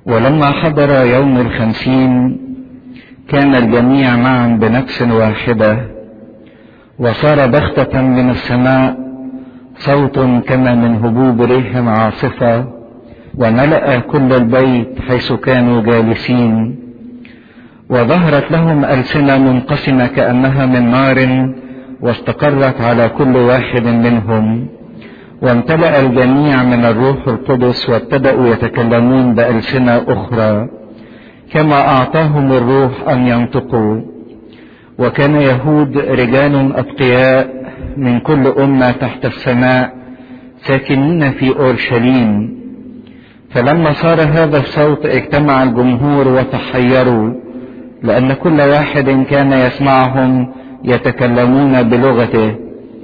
ولما حضر يوم الخمسين كان الجميع معا بنفس واحدة وصار بختة من السماء صوت كما من هبوب ريح عاصفة وملأ كل البيت حيث كانوا جالسين وظهرت لهم ألسنة منقسمة كأنها من نار واستقرت على كل واحد منهم وامتلأ الجميع من الروح القدس وابتدأوا يتكلمون بألسنة أخرى كما أعطاهم الروح أن ينطقوا وكان يهود رجال أتقياء من كل أمة تحت السماء ساكنين في أورشليم فلما صار هذا الصوت اجتمع الجمهور وتحيروا لأن كل واحد كان يسمعهم يتكلمون بلغته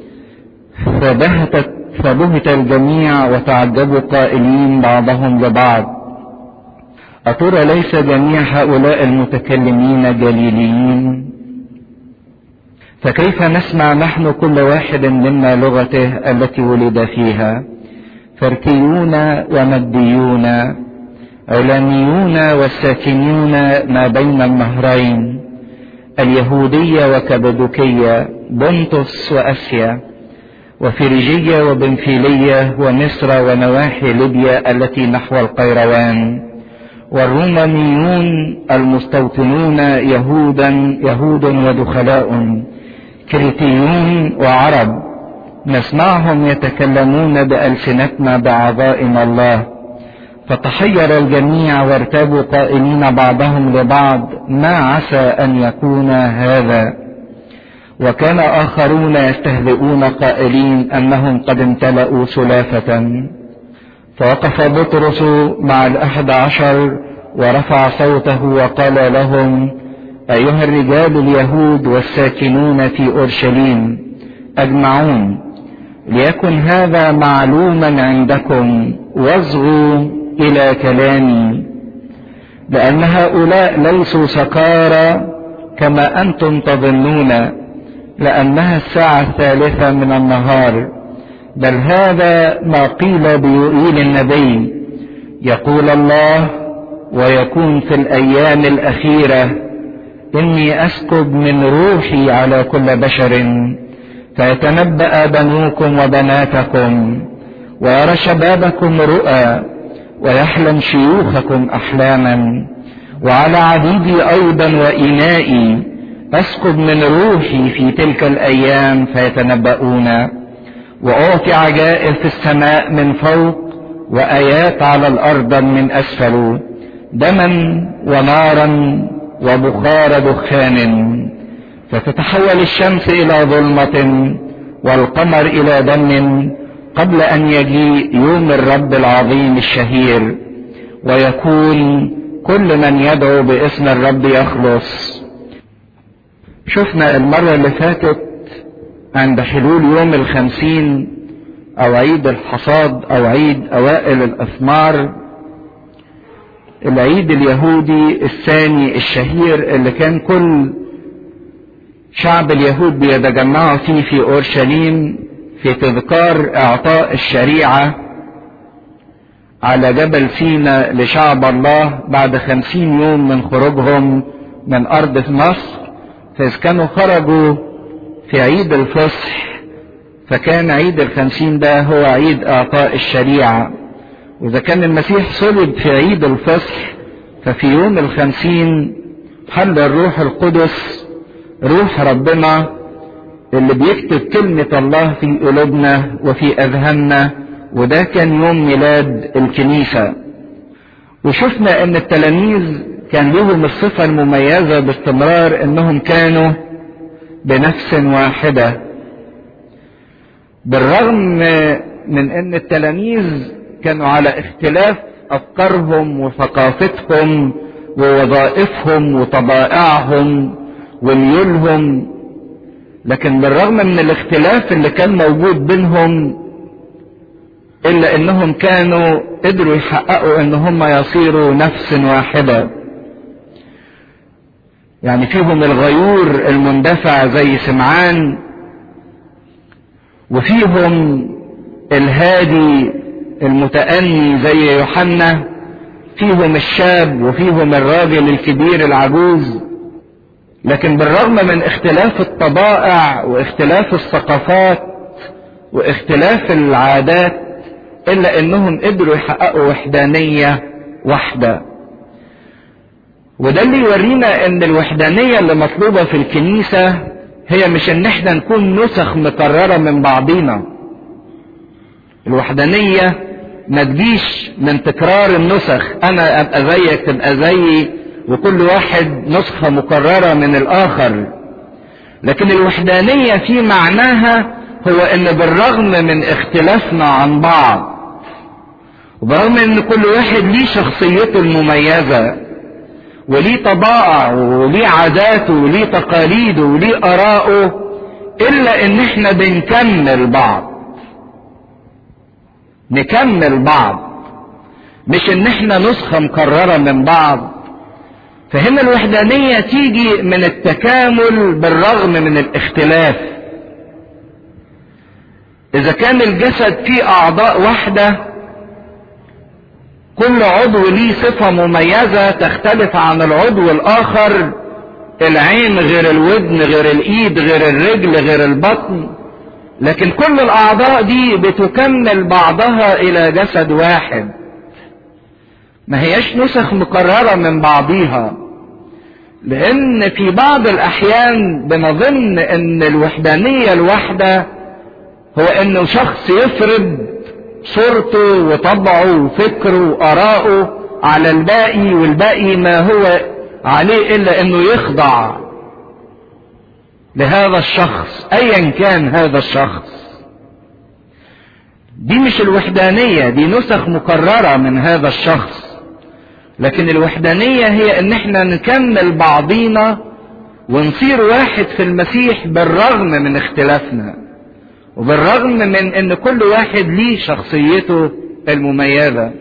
فبهتت فبهت الجميع وتعجبوا قائلين بعضهم لبعض أترى ليس جميع هؤلاء المتكلمين جليليين فكيف نسمع نحن كل واحد منا لغته التي ولد فيها فركيون ومديون علانيون والساكنون ما بين النهرين اليهودية وكبدوكية بنطس وأسيا وفريجية وبنفيلية ومصر ونواحي ليبيا التي نحو القيروان والرومانيون المستوطنون يهودا يهود ودخلاء كريتيون وعرب نسمعهم يتكلمون بألسنتنا بعظائم الله فتحير الجميع وارتابوا قائلين بعضهم لبعض ما عسى أن يكون هذا وكان آخرون يستهزئون قائلين أنهم قد امتلأوا سلافة فوقف بطرس مع الأحد عشر ورفع صوته وقال لهم أيها الرجال اليهود والساكنون في أورشليم أجمعون ليكن هذا معلوما عندكم واصغوا إلى كلامي لأن هؤلاء ليسوا سكارى كما أنتم تظنون لأنها الساعة الثالثة من النهار بل هذا ما قيل بيوئيل النبي يقول الله ويكون في الأيام الأخيرة إني أسكب من روحي على كل بشر فيتنبأ بنوكم وبناتكم ويرى شبابكم رؤى ويحلم شيوخكم أحلاما وعلى عبيدي أيضا وإنائي أسكب من روحي في تلك الأيام فيتنبؤون وأعطي عجائب في السماء من فوق وآيات على الأرض من أسفل دما ونارا وبخار دخان فتتحول الشمس إلى ظلمة والقمر إلى دم قبل أن يجيء يوم الرب العظيم الشهير ويكون كل من يدعو باسم الرب يخلص شفنا المرة اللي فاتت عند حلول يوم الخمسين او عيد الحصاد او عيد اوائل الاثمار العيد اليهودي الثاني الشهير اللي كان كل شعب اليهود بيتجمعوا فيه في اورشليم في تذكار اعطاء الشريعة على جبل سينا لشعب الله بعد خمسين يوم من خروجهم من ارض مصر فاذ كانوا خرجوا في عيد الفصح فكان عيد الخمسين ده هو عيد اعطاء الشريعة واذا كان المسيح صلب في عيد الفصح ففي يوم الخمسين حل الروح القدس روح ربنا اللي بيكتب كلمة الله في قلوبنا وفي اذهاننا وده كان يوم ميلاد الكنيسة وشفنا ان التلاميذ كان لهم الصفة المميزة باستمرار انهم كانوا بنفس واحدة بالرغم من ان التلاميذ كانوا على اختلاف افكارهم وثقافتهم ووظائفهم وطبائعهم وميولهم لكن بالرغم من الاختلاف اللي كان موجود بينهم الا انهم كانوا قدروا يحققوا ان هم يصيروا نفس واحده يعني فيهم الغيور المندفع زي سمعان وفيهم الهادي المتأني زي يوحنا فيهم الشاب وفيهم الراجل الكبير العجوز لكن بالرغم من اختلاف الطبائع واختلاف الثقافات واختلاف العادات الا انهم قدروا يحققوا وحدانية واحدة وده اللي يورينا ان الوحدانية اللي مطلوبة في الكنيسة هي مش ان احنا نكون نسخ مكررة من بعضينا الوحدانية ما تجيش من تكرار النسخ انا ابقى زيك تبقى زيي وكل واحد نسخة مكررة من الاخر لكن الوحدانية في معناها هو ان بالرغم من اختلافنا عن بعض وبرغم ان كل واحد ليه شخصيته المميزة وليه طبائع وليه عاداته وليه تقاليده وليه آراءه إلا إن إحنا بنكمل بعض. نكمل بعض. مش إن إحنا نسخة مكررة من بعض. فهنا الوحدانية تيجي من التكامل بالرغم من الاختلاف. إذا كان الجسد فيه أعضاء واحدة كل عضو ليه صفة مميزة تختلف عن العضو الآخر العين غير الودن غير الإيد غير الرجل غير البطن لكن كل الأعضاء دي بتكمل بعضها إلى جسد واحد ما هياش نسخ مكررة من بعضيها لأن في بعض الأحيان بنظن أن الوحدانية الواحدة هو أنه شخص يفرض صورته وطبعه وفكره وآراءه على الباقي والباقي ما هو عليه إلا أنه يخضع لهذا الشخص أيا كان هذا الشخص دي مش الوحدانية دي نسخ مكررة من هذا الشخص لكن الوحدانية هي ان احنا نكمل بعضينا ونصير واحد في المسيح بالرغم من اختلافنا وبالرغم من ان كل واحد ليه شخصيته المميزة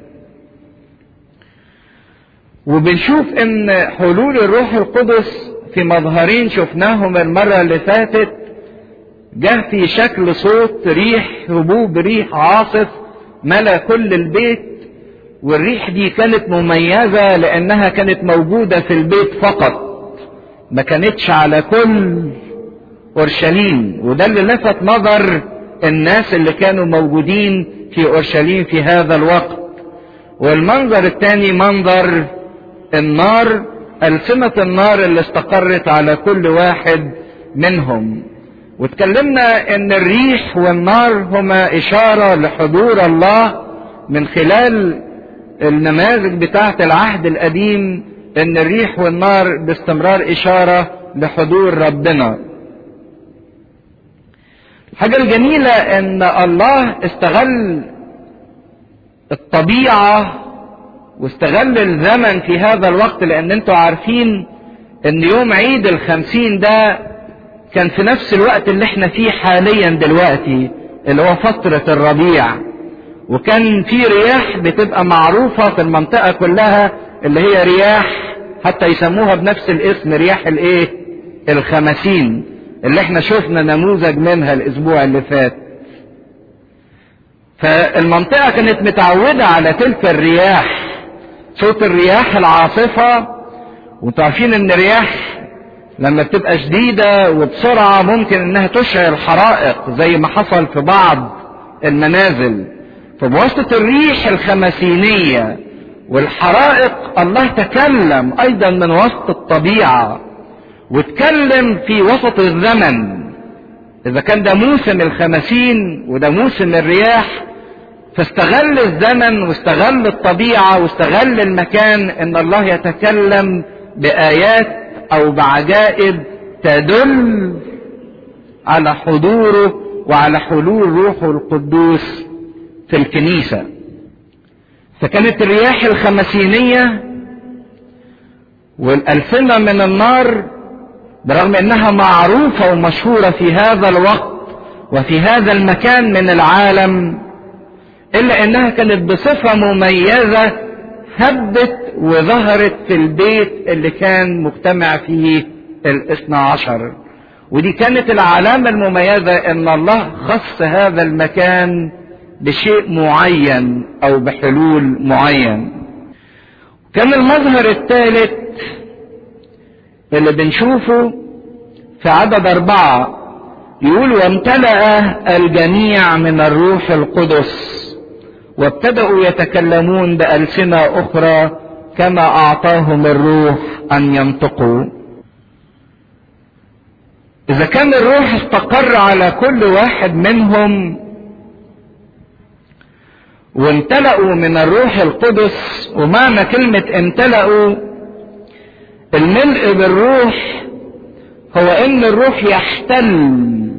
وبنشوف ان حلول الروح القدس في مظهرين شفناهم المرة اللي فاتت جه في شكل صوت ريح هبوب ريح عاصف ملا كل البيت والريح دي كانت مميزة لانها كانت موجودة في البيت فقط ما كانتش على كل اورشليم وده اللي لفت نظر الناس اللي كانوا موجودين في اورشليم في هذا الوقت والمنظر الثاني منظر النار ألسنة النار اللي استقرت على كل واحد منهم واتكلمنا ان الريح والنار هما اشارة لحضور الله من خلال النماذج بتاعة العهد القديم ان الريح والنار باستمرار اشارة لحضور ربنا الحاجة الجميلة ان الله استغل الطبيعة واستغل الزمن في هذا الوقت لان انتوا عارفين ان يوم عيد الخمسين ده كان في نفس الوقت اللي احنا فيه حاليا دلوقتي اللي هو فترة الربيع وكان في رياح بتبقى معروفة في المنطقة كلها اللي هي رياح حتى يسموها بنفس الاسم رياح الايه الخمسين اللي احنا شفنا نموذج منها الاسبوع اللي فات فالمنطقة كانت متعودة على تلك الرياح صوت الرياح العاصفة وانتوا عارفين ان الرياح لما بتبقى شديدة وبسرعة ممكن انها تشعل حرائق زي ما حصل في بعض المنازل فبواسطة الريح الخمسينية والحرائق الله تكلم ايضا من وسط الطبيعة واتكلم في وسط الزمن اذا كان ده موسم الخمسين وده موسم الرياح فاستغل الزمن واستغل الطبيعة واستغل المكان ان الله يتكلم بآيات او بعجائب تدل على حضوره وعلى حلول روحه القدوس في الكنيسة فكانت الرياح الخمسينية والألسنة من النار برغم انها معروفة ومشهورة في هذا الوقت وفي هذا المكان من العالم الا انها كانت بصفة مميزة هبت وظهرت في البيت اللي كان مجتمع فيه الاثنى عشر ودي كانت العلامة المميزة ان الله خص هذا المكان بشيء معين او بحلول معين كان المظهر الثالث اللي بنشوفه في عدد أربعة يقول وامتلأ الجميع من الروح القدس وابتدأوا يتكلمون بألسنة أخرى كما أعطاهم الروح أن ينطقوا إذا كان الروح استقر على كل واحد منهم وامتلأوا من الروح القدس ومعنى كلمة امتلأوا الملء بالروح هو ان الروح يحتل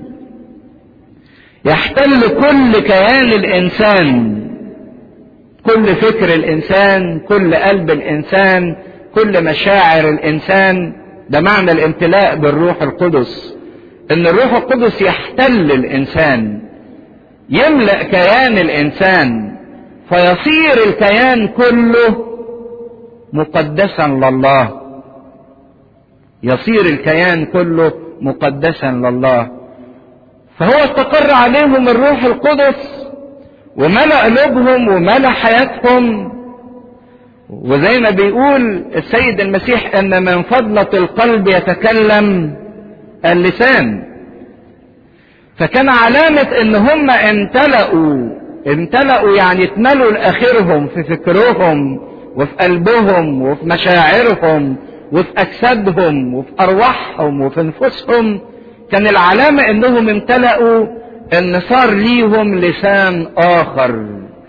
يحتل كل كيان الانسان كل فكر الانسان كل قلب الانسان كل مشاعر الانسان ده معنى الامتلاء بالروح القدس ان الروح القدس يحتل الانسان يملا كيان الانسان فيصير الكيان كله مقدسا لله يصير الكيان كله مقدسا لله فهو استقر عليهم الروح القدس وملأ قلوبهم وملأ حياتهم وزي ما بيقول السيد المسيح ان من فضلة القلب يتكلم اللسان فكان علامة ان هم امتلأوا امتلأوا يعني اتملوا لاخرهم في فكرهم وفي قلبهم وفي مشاعرهم وفي اجسادهم وفي ارواحهم وفي نفوسهم كان العلامة انهم امتلأوا ان صار ليهم لسان اخر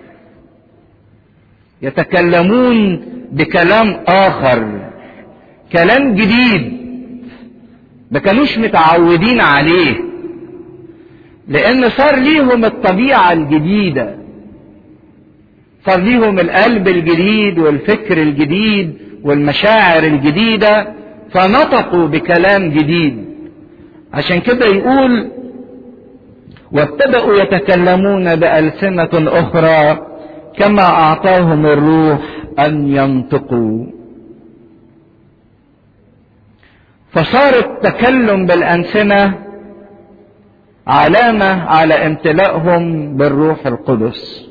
يتكلمون بكلام اخر كلام جديد ما كانوش متعودين عليه لان صار ليهم الطبيعة الجديدة صار ليهم القلب الجديد والفكر الجديد والمشاعر الجديدة فنطقوا بكلام جديد عشان كده يقول وابتدأوا يتكلمون بألسنة أخرى كما أعطاهم الروح أن ينطقوا فصار التكلم بالألسنة علامة على امتلائهم بالروح القدس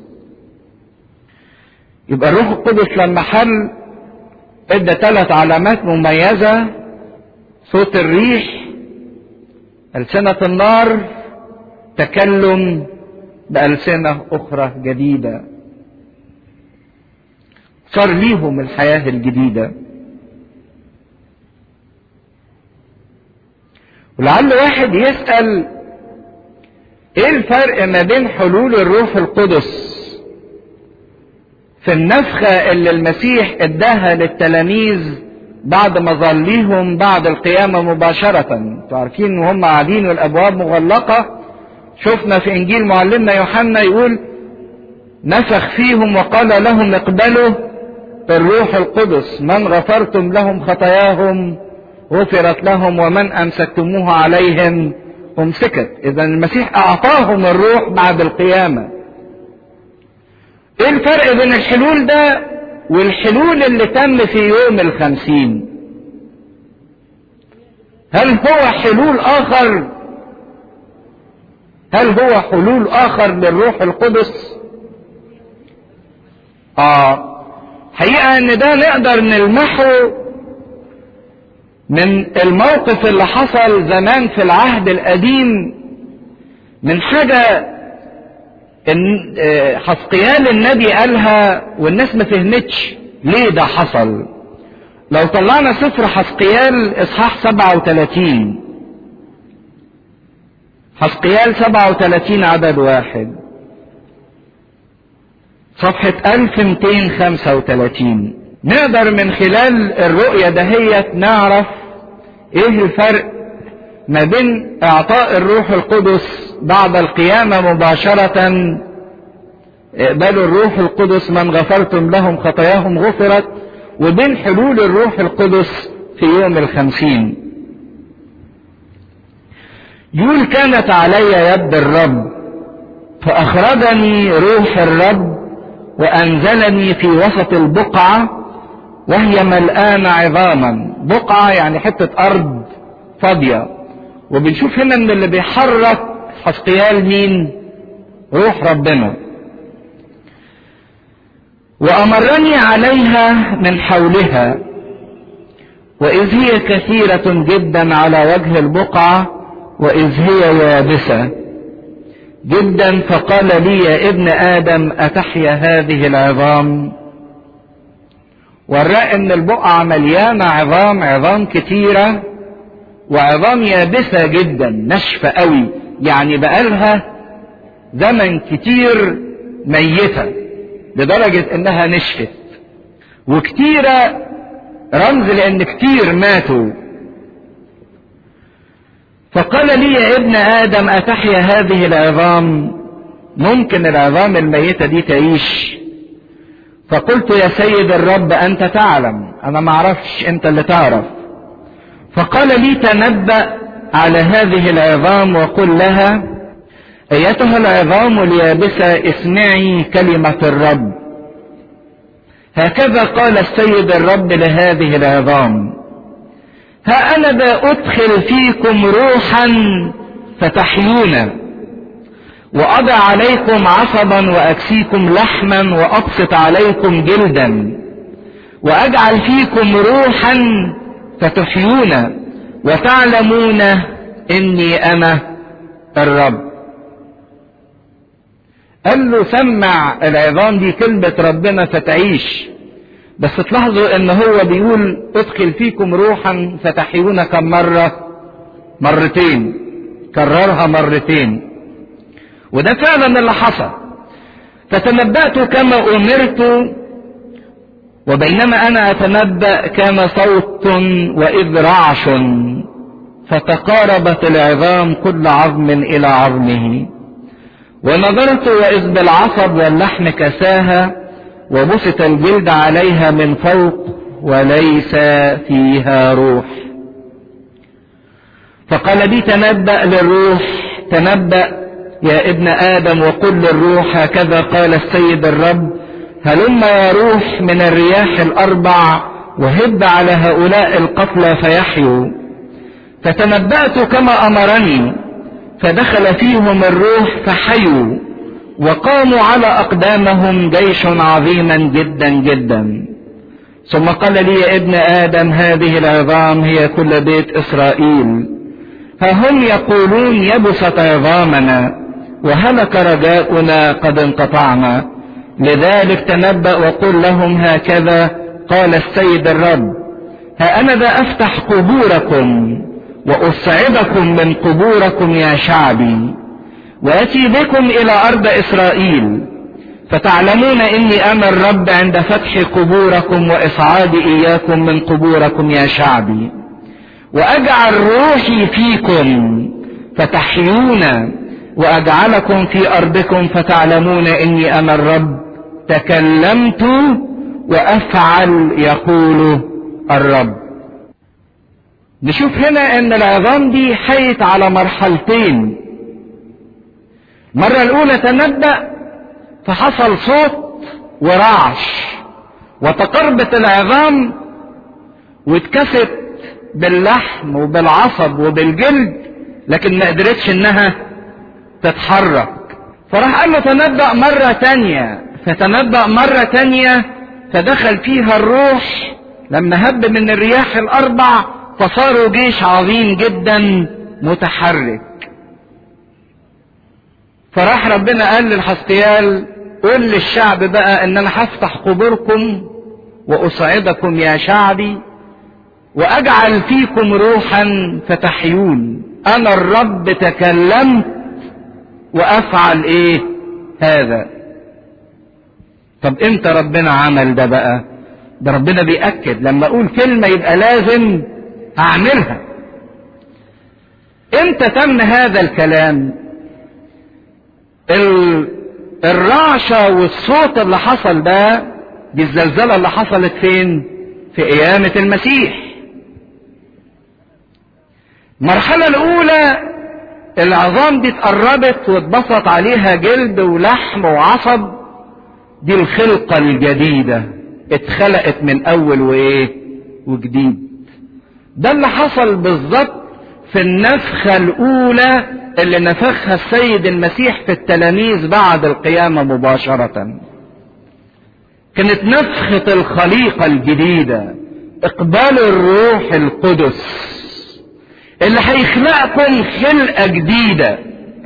يبقى الروح القدس لما حل ادى ثلاث علامات مميزة صوت الريح ألسنة النار تكلم بألسنة أخرى جديدة صار ليهم الحياة الجديدة ولعل واحد يسأل ايه الفرق ما بين حلول الروح القدس في النفخة اللي المسيح اداها للتلاميذ بعد ما ظليهم بعد القيامة مباشرة انتوا عارفين وهم قاعدين والابواب مغلقة شفنا في انجيل معلمنا يوحنا يقول نفخ فيهم وقال لهم اقبلوا الروح القدس من غفرتم لهم خطاياهم غفرت لهم ومن امسكتموها عليهم امسكت اذا المسيح اعطاهم الروح بعد القيامه ايه الفرق بين الحلول ده والحلول اللي تم في يوم الخمسين هل هو حلول اخر هل هو حلول اخر للروح القدس اه حقيقة ان ده نقدر نلمحه من الموقف اللي حصل زمان في العهد القديم من حاجة ان حسقيال النبي قالها والناس ما فهمتش ليه ده حصل لو طلعنا سفر حسقيال اصحاح 37 حسقيال 37 عدد واحد صفحة 1235 نقدر من خلال الرؤية دهيت نعرف ايه الفرق ما بين اعطاء الروح القدس بعد القيامة مباشرة اقبلوا الروح القدس من غفرتم لهم خطاياهم غفرت وبين حلول الروح القدس في يوم الخمسين يقول كانت علي يد الرب فأخرجني روح الرب وأنزلني في وسط البقعة وهي ملآنة عظاما بقعة يعني حتة أرض فاضية وبنشوف هنا ان اللي بيحرك حسقيال مين روح ربنا وأمرني عليها من حولها وإذ هي كثيرة جدا على وجه البقعة وإذ هي يابسة جدا فقال لي يا ابن آدم أتحيا هذه العظام والرأى ان البقعة مليانة عظام عظام كتيرة وعظام يابسة جدا ناشفة قوي يعني بقالها زمن كتير ميتة لدرجة انها نشفت وكتيرة رمز لان كتير ماتوا فقال لي يا ابن ادم اتحيا هذه العظام ممكن العظام الميتة دي تعيش فقلت يا سيد الرب انت تعلم انا ما اعرفش انت اللي تعرف فقال لي تنبأ على هذه العظام وقل لها ايتها العظام اليابسة اسمعي كلمة الرب هكذا قال السيد الرب لهذه العظام ها انا ذا ادخل فيكم روحا فتحيون واضع عليكم عصبا واكسيكم لحما وابسط عليكم جلدا واجعل فيكم روحا فتحيون وتعلمون اني انا الرب قال له سمع العظام دي كلمة ربنا فتعيش بس تلاحظوا ان هو بيقول ادخل فيكم روحا فتحيون كم مرة مرتين كررها مرتين وده فعلا اللي حصل فتنبأت كما أمرت وبينما أنا أتنبأ كان صوت وإذ رعش فتقاربت العظام كل عظم إلى عظمه ونظرت وإذ بالعصب واللحم كساها وبسط الجلد عليها من فوق وليس فيها روح فقال لي تنبأ للروح تنبأ يا ابن آدم وقل للروح هكذا قال السيد الرب هلم يا روح من الرياح الأربع وهب على هؤلاء القتلى فيحيوا فتنبأت كما أمرني فدخل فيهم الروح فحيوا وقاموا على أقدامهم جيش عظيما جدا جدا ثم قال لي يا ابن آدم هذه العظام هي كل بيت إسرائيل ها هم يقولون يبست عظامنا وهلك رجاؤنا قد انقطعنا لذلك تنبأ وقل لهم هكذا قال السيد الرب ها أنا ذا أفتح قبوركم وأصعدكم من قبوركم يا شعبي وأتي بكم إلى أرض إسرائيل فتعلمون إني أنا الرب عند فتح قبوركم وإصعاد إياكم من قبوركم يا شعبي وأجعل روحي فيكم فتحيون واجعلكم في ارضكم فتعلمون اني انا الرب تكلمت وافعل يقول الرب نشوف هنا ان العظام دي حيت على مرحلتين المرة الاولى تنبأ فحصل صوت ورعش وتقربت العظام واتكست باللحم وبالعصب وبالجلد لكن ما قدرتش انها تتحرك فراح قال له تنبأ مرة تانية فتنبأ مرة تانية فدخل فيها الروح لما هب من الرياح الأربع فصاروا جيش عظيم جدا متحرك فراح ربنا قال للحسقيال قول للشعب بقى ان انا هفتح قبوركم واصعدكم يا شعبي واجعل فيكم روحا فتحيون انا الرب تكلمت وافعل ايه هذا طب امتى ربنا عمل ده بقى ده ربنا بيأكد لما اقول كلمة يبقى لازم اعملها امتى تم هذا الكلام الرعشة والصوت اللي حصل ده دي الزلزلة اللي حصلت فين في قيامة المسيح المرحلة الأولى العظام دي اتقربت واتبسط عليها جلد ولحم وعصب دي الخلقة الجديدة اتخلقت من أول وإيه وجديد ده اللي حصل بالظبط في النفخة الأولى اللي نفخها السيد المسيح في التلاميذ بعد القيامة مباشرة كانت نفخة الخليقة الجديدة اقبال الروح القدس اللي هيخلقكم خلقة جديدة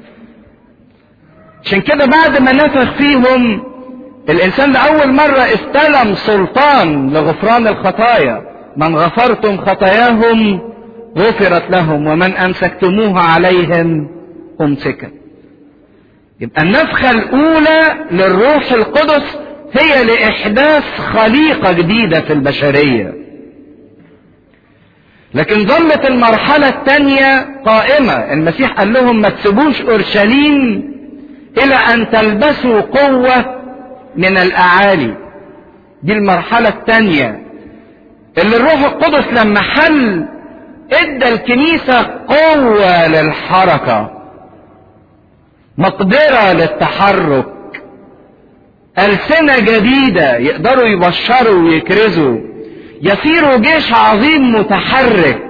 عشان كده بعد ما نفخ فيهم الانسان لاول مرة استلم سلطان لغفران الخطايا من غفرتم خطاياهم غفرت لهم ومن امسكتموها عليهم امسكت يبقى النفخة الاولى للروح القدس هي لاحداث خليقة جديدة في البشرية لكن ظلت المرحلة الثانية قائمة المسيح قال لهم ما تسيبوش اورشليم الى ان تلبسوا قوة من الاعالي دي المرحلة الثانية اللي الروح القدس لما حل ادى الكنيسة قوة للحركة مقدرة للتحرك ألسنة جديدة يقدروا يبشروا ويكرزوا يصيروا جيش عظيم متحرك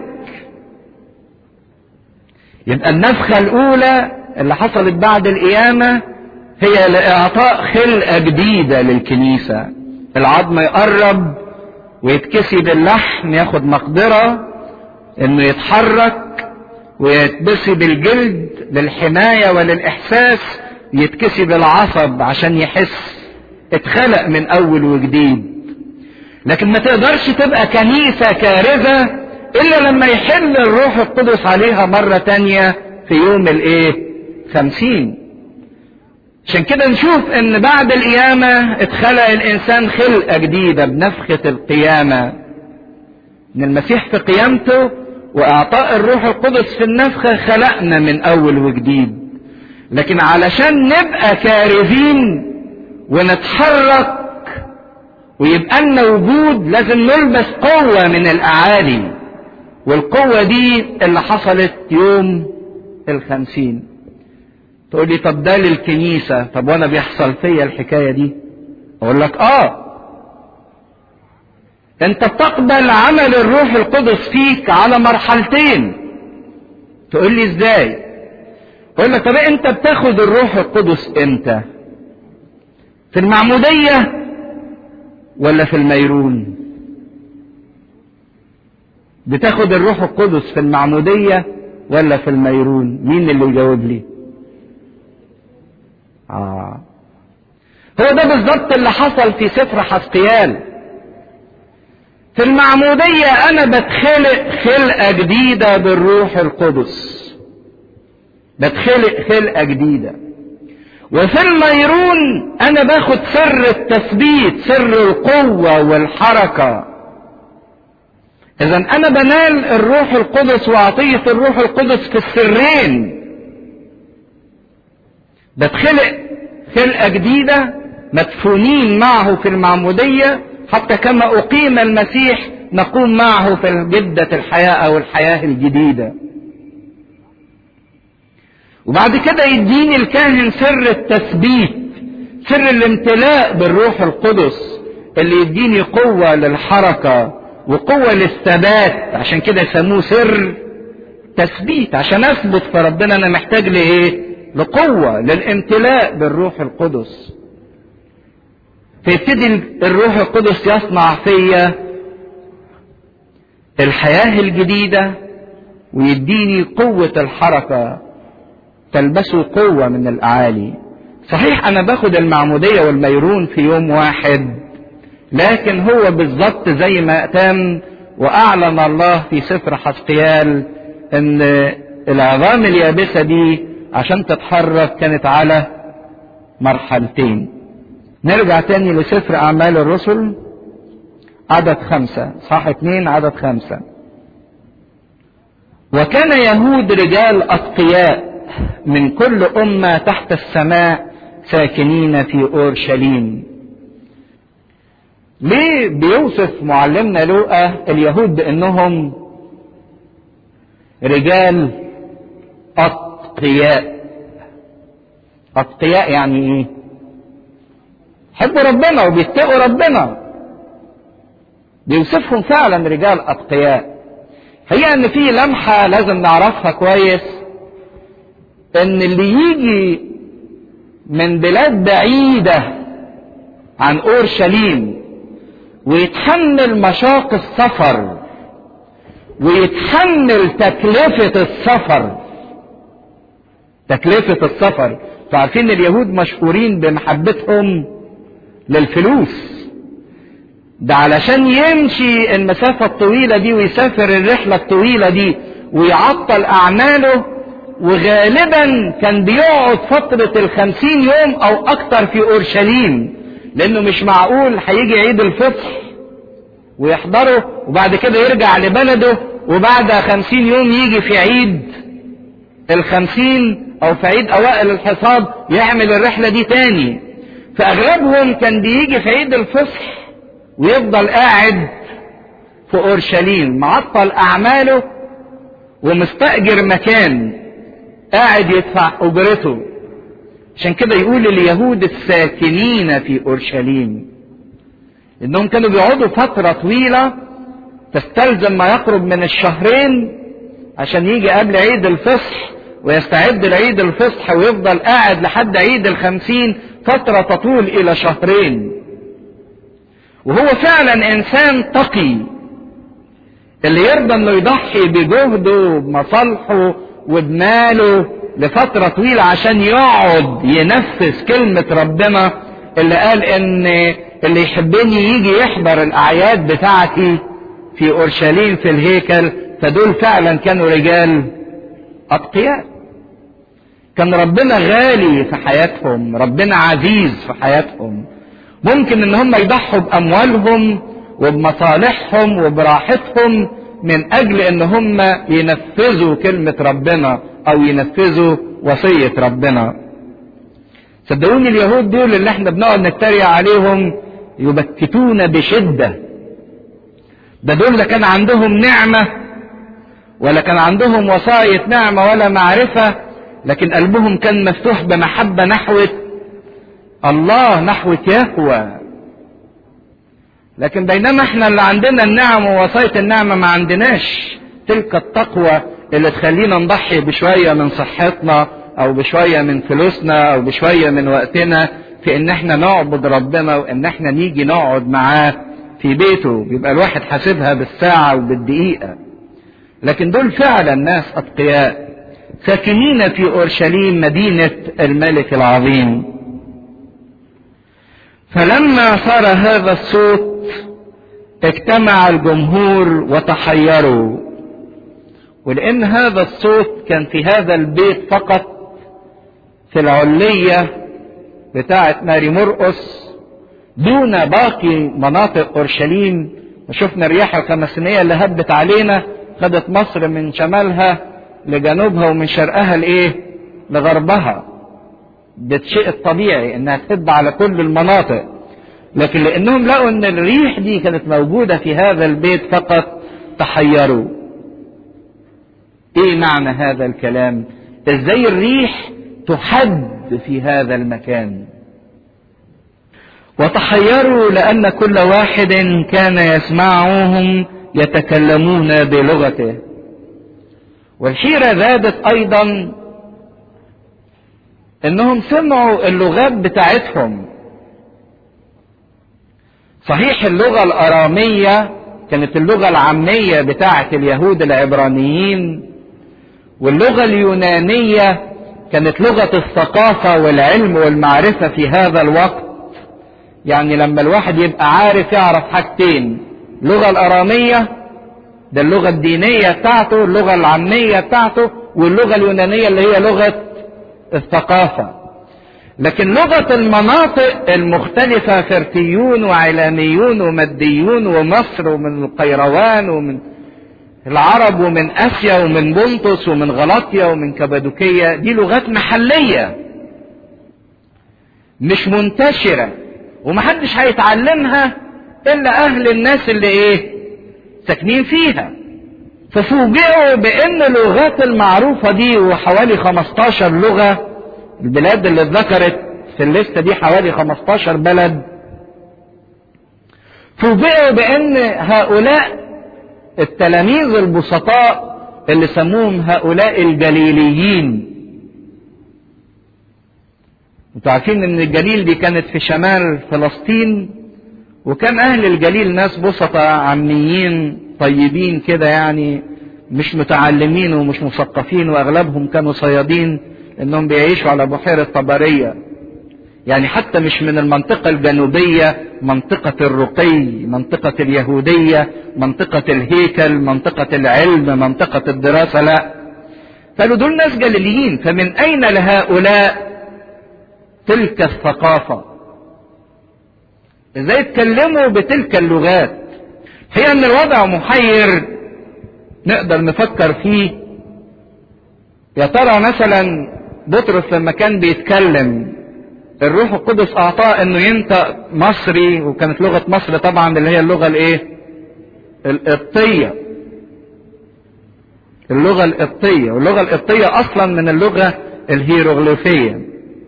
يبقى النفخة الأولى اللي حصلت بعد القيامة هي لإعطاء خلقة جديدة للكنيسة العظم يقرب ويتكسي باللحم ياخد مقدرة انه يتحرك ويتبسي بالجلد للحماية وللإحساس يتكسي بالعصب عشان يحس اتخلق من أول وجديد لكن ما تقدرش تبقى كنيسة كارثة إلا لما يحل الروح القدس عليها مرة تانية في يوم الإيه؟ خمسين عشان كده نشوف ان بعد القيامة اتخلق الانسان خلقة جديدة بنفخة القيامة ان المسيح في قيامته واعطاء الروح القدس في النفخة خلقنا من اول وجديد لكن علشان نبقى كارثين ونتحرك ويبقى لنا وجود لازم نلبس قوة من الاعالي والقوة دي اللي حصلت يوم الخمسين تقول لي طب ده للكنيسة طب وانا بيحصل فيا الحكاية دي اقول لك اه انت بتقبل عمل الروح القدس فيك على مرحلتين تقول لي ازاي اقول لك طب انت بتاخد الروح القدس امتى في المعمودية ولا في الميرون بتاخد الروح القدس في المعمودية ولا في الميرون مين اللي يجاوب لي آه. هو ده بالظبط اللي حصل في سفر حسقيال في المعمودية أنا بتخلق خلقة جديدة بالروح القدس بتخلق خلقة جديدة وفي الميرون أنا باخد سر التثبيت سر القوة والحركة إذا أنا بنال الروح القدس وعطية الروح القدس في السرين بتخلق خلقة جديدة مدفونين معه في المعمودية حتى كما أقيم المسيح نقوم معه في جدة الحياة أو الحياة الجديدة وبعد كده يديني الكاهن سر التثبيت سر الامتلاء بالروح القدس اللي يديني قوة للحركة وقوة للثبات عشان كده يسموه سر تثبيت عشان اثبت في ربنا انا محتاج لايه لقوة للامتلاء بالروح القدس فيبتدي الروح القدس يصنع فيا الحياة الجديدة ويديني قوة الحركة تلبسه قوة من الأعالي صحيح أنا باخد المعمودية والميرون في يوم واحد لكن هو بالظبط زي ما أتم وأعلن الله في سفر حسقيال إن العظام اليابسة دي عشان تتحرك كانت على مرحلتين نرجع تاني لسفر أعمال الرسل عدد خمسة صح اتنين عدد خمسة وكان يهود رجال أتقياء من كل أمة تحت السماء ساكنين في أورشليم ليه بيوصف معلمنا لوقا اليهود بأنهم رجال أتقياء أتقياء يعني إيه؟ حبوا ربنا وبيتقوا ربنا بيوصفهم فعلا رجال أتقياء هي ان في لمحة لازم نعرفها كويس ان اللي يجي من بلاد بعيدة عن اورشليم ويتحمل مشاق السفر ويتحمل تكلفة السفر تكلفة السفر فعارفين اليهود مشهورين بمحبتهم للفلوس ده علشان يمشي المسافة الطويلة دي ويسافر الرحلة الطويلة دي ويعطل أعماله وغالبا كان بيقعد فترة الخمسين يوم أو أكتر في أورشليم لأنه مش معقول هيجي عيد الفطر ويحضره وبعد كده يرجع لبلده وبعد خمسين يوم يجي في عيد الخمسين أو في عيد أوائل الحصاد يعمل الرحلة دي تاني فأغلبهم كان بيجي في عيد الفصح ويفضل قاعد في اورشليم معطل اعماله ومستاجر مكان قاعد يدفع اجرته عشان كده يقول اليهود الساكنين في اورشليم انهم كانوا بيقعدوا فتره طويله تستلزم ما يقرب من الشهرين عشان يجي قبل عيد الفصح ويستعد لعيد الفصح ويفضل قاعد لحد عيد الخمسين فترة تطول إلى شهرين وهو فعلا انسان تقي اللي يرضى انه يضحي بجهده وبمصالحه وبماله لفترة طويلة عشان يقعد ينفذ كلمة ربنا اللي قال ان اللي يحبني يجي يحضر الاعياد بتاعتي في اورشليم في الهيكل فدول فعلا كانوا رجال اتقياء كان ربنا غالي في حياتهم ربنا عزيز في حياتهم ممكن ان هم يضحوا باموالهم وبمصالحهم وبراحتهم من اجل ان هم ينفذوا كلمة ربنا او ينفذوا وصية ربنا صدقوني اليهود دول اللي احنا بنقعد نتريق عليهم يبكتون بشدة ده دول لا كان عندهم نعمة ولا كان عندهم وصاية نعمة ولا معرفة لكن قلبهم كان مفتوح بمحبة نحوة الله نحو يهوى لكن بينما احنا اللي عندنا النعم ووصاية النعمة ما عندناش تلك التقوى اللي تخلينا نضحي بشوية من صحتنا او بشوية من فلوسنا او بشوية من وقتنا في ان احنا نعبد ربنا وان احنا نيجي نقعد معاه في بيته بيبقى الواحد حاسبها بالساعة وبالدقيقة لكن دول فعلا ناس اتقياء ساكنين في اورشليم مدينة الملك العظيم فلما صار هذا الصوت اجتمع الجمهور وتحيروا ولان هذا الصوت كان في هذا البيت فقط في العلية بتاعة ماري مرقس دون باقي مناطق اورشليم وشفنا الرياح الخمسينية اللي هبت علينا خدت مصر من شمالها لجنوبها ومن شرقها لايه لغربها ده الشيء الطبيعي انها تهب على كل المناطق لكن لانهم لقوا ان الريح دي كانت موجوده في هذا البيت فقط تحيروا ايه معنى هذا الكلام ازاي الريح تحد في هذا المكان وتحيروا لان كل واحد كان يسمعهم يتكلمون بلغته والحيره زادت ايضا انهم سمعوا اللغات بتاعتهم صحيح اللغة الارامية كانت اللغة العامية بتاعة اليهود العبرانيين واللغة اليونانية كانت لغة الثقافة والعلم والمعرفة في هذا الوقت يعني لما الواحد يبقى عارف يعرف حاجتين اللغة الارامية ده اللغة الدينية بتاعته اللغة العامية بتاعته واللغة اليونانية اللي هي لغة الثقافة لكن لغة المناطق المختلفة فرتيون وعلاميون ومديون ومصر ومن القيروان ومن العرب ومن اسيا ومن بنطس ومن غلطيا ومن كبادوكية دي لغات محلية مش منتشرة ومحدش هيتعلمها الا اهل الناس اللي ايه ساكنين فيها ففوجئوا بان اللغات المعروفة دي وحوالي 15 لغة البلاد اللي اتذكرت في الليستة دي حوالي 15 بلد فوجئوا بان هؤلاء التلاميذ البسطاء اللي سموهم هؤلاء الجليليين انتوا عارفين ان الجليل دي كانت في شمال فلسطين وكان اهل الجليل ناس بسطة عاميين طيبين كده يعني مش متعلمين ومش مثقفين واغلبهم كانوا صيادين انهم بيعيشوا على بحيرة طبرية يعني حتى مش من المنطقة الجنوبية منطقة الرقي منطقة اليهودية منطقة الهيكل منطقة العلم منطقة الدراسة لا قالوا دول ناس جليليين فمن اين لهؤلاء تلك الثقافة ازاي اتكلموا بتلك اللغات هي ان الوضع محير نقدر نفكر فيه يا ترى مثلا بطرس لما كان بيتكلم الروح القدس اعطاه انه ينطق مصري وكانت لغة مصر طبعا اللي هي اللغة الايه القبطية اللغة القبطية واللغة القبطية اصلا من اللغة الهيروغليفية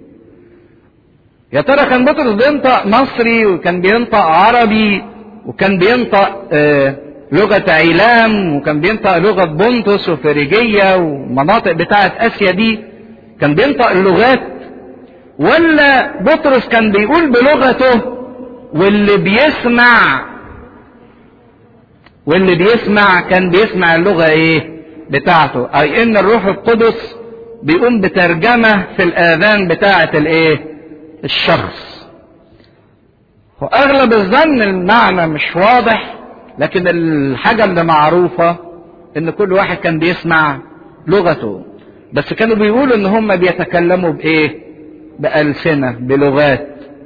يا ترى كان بطرس بينطق مصري وكان بينطق عربي وكان بينطق آه لغة عيلام وكان بينطق لغة بونتوس وفريجية ومناطق بتاعة اسيا دي كان بينطق اللغات ولا بطرس كان بيقول بلغته واللي بيسمع واللي بيسمع كان بيسمع اللغة ايه بتاعته اي ان الروح القدس بيقوم بترجمة في الاذان بتاعة الايه الشخص واغلب الظن المعنى مش واضح لكن الحاجة اللي معروفة ان كل واحد كان بيسمع لغته بس كانوا بيقولوا ان هم بيتكلموا بايه بألسنة بلغات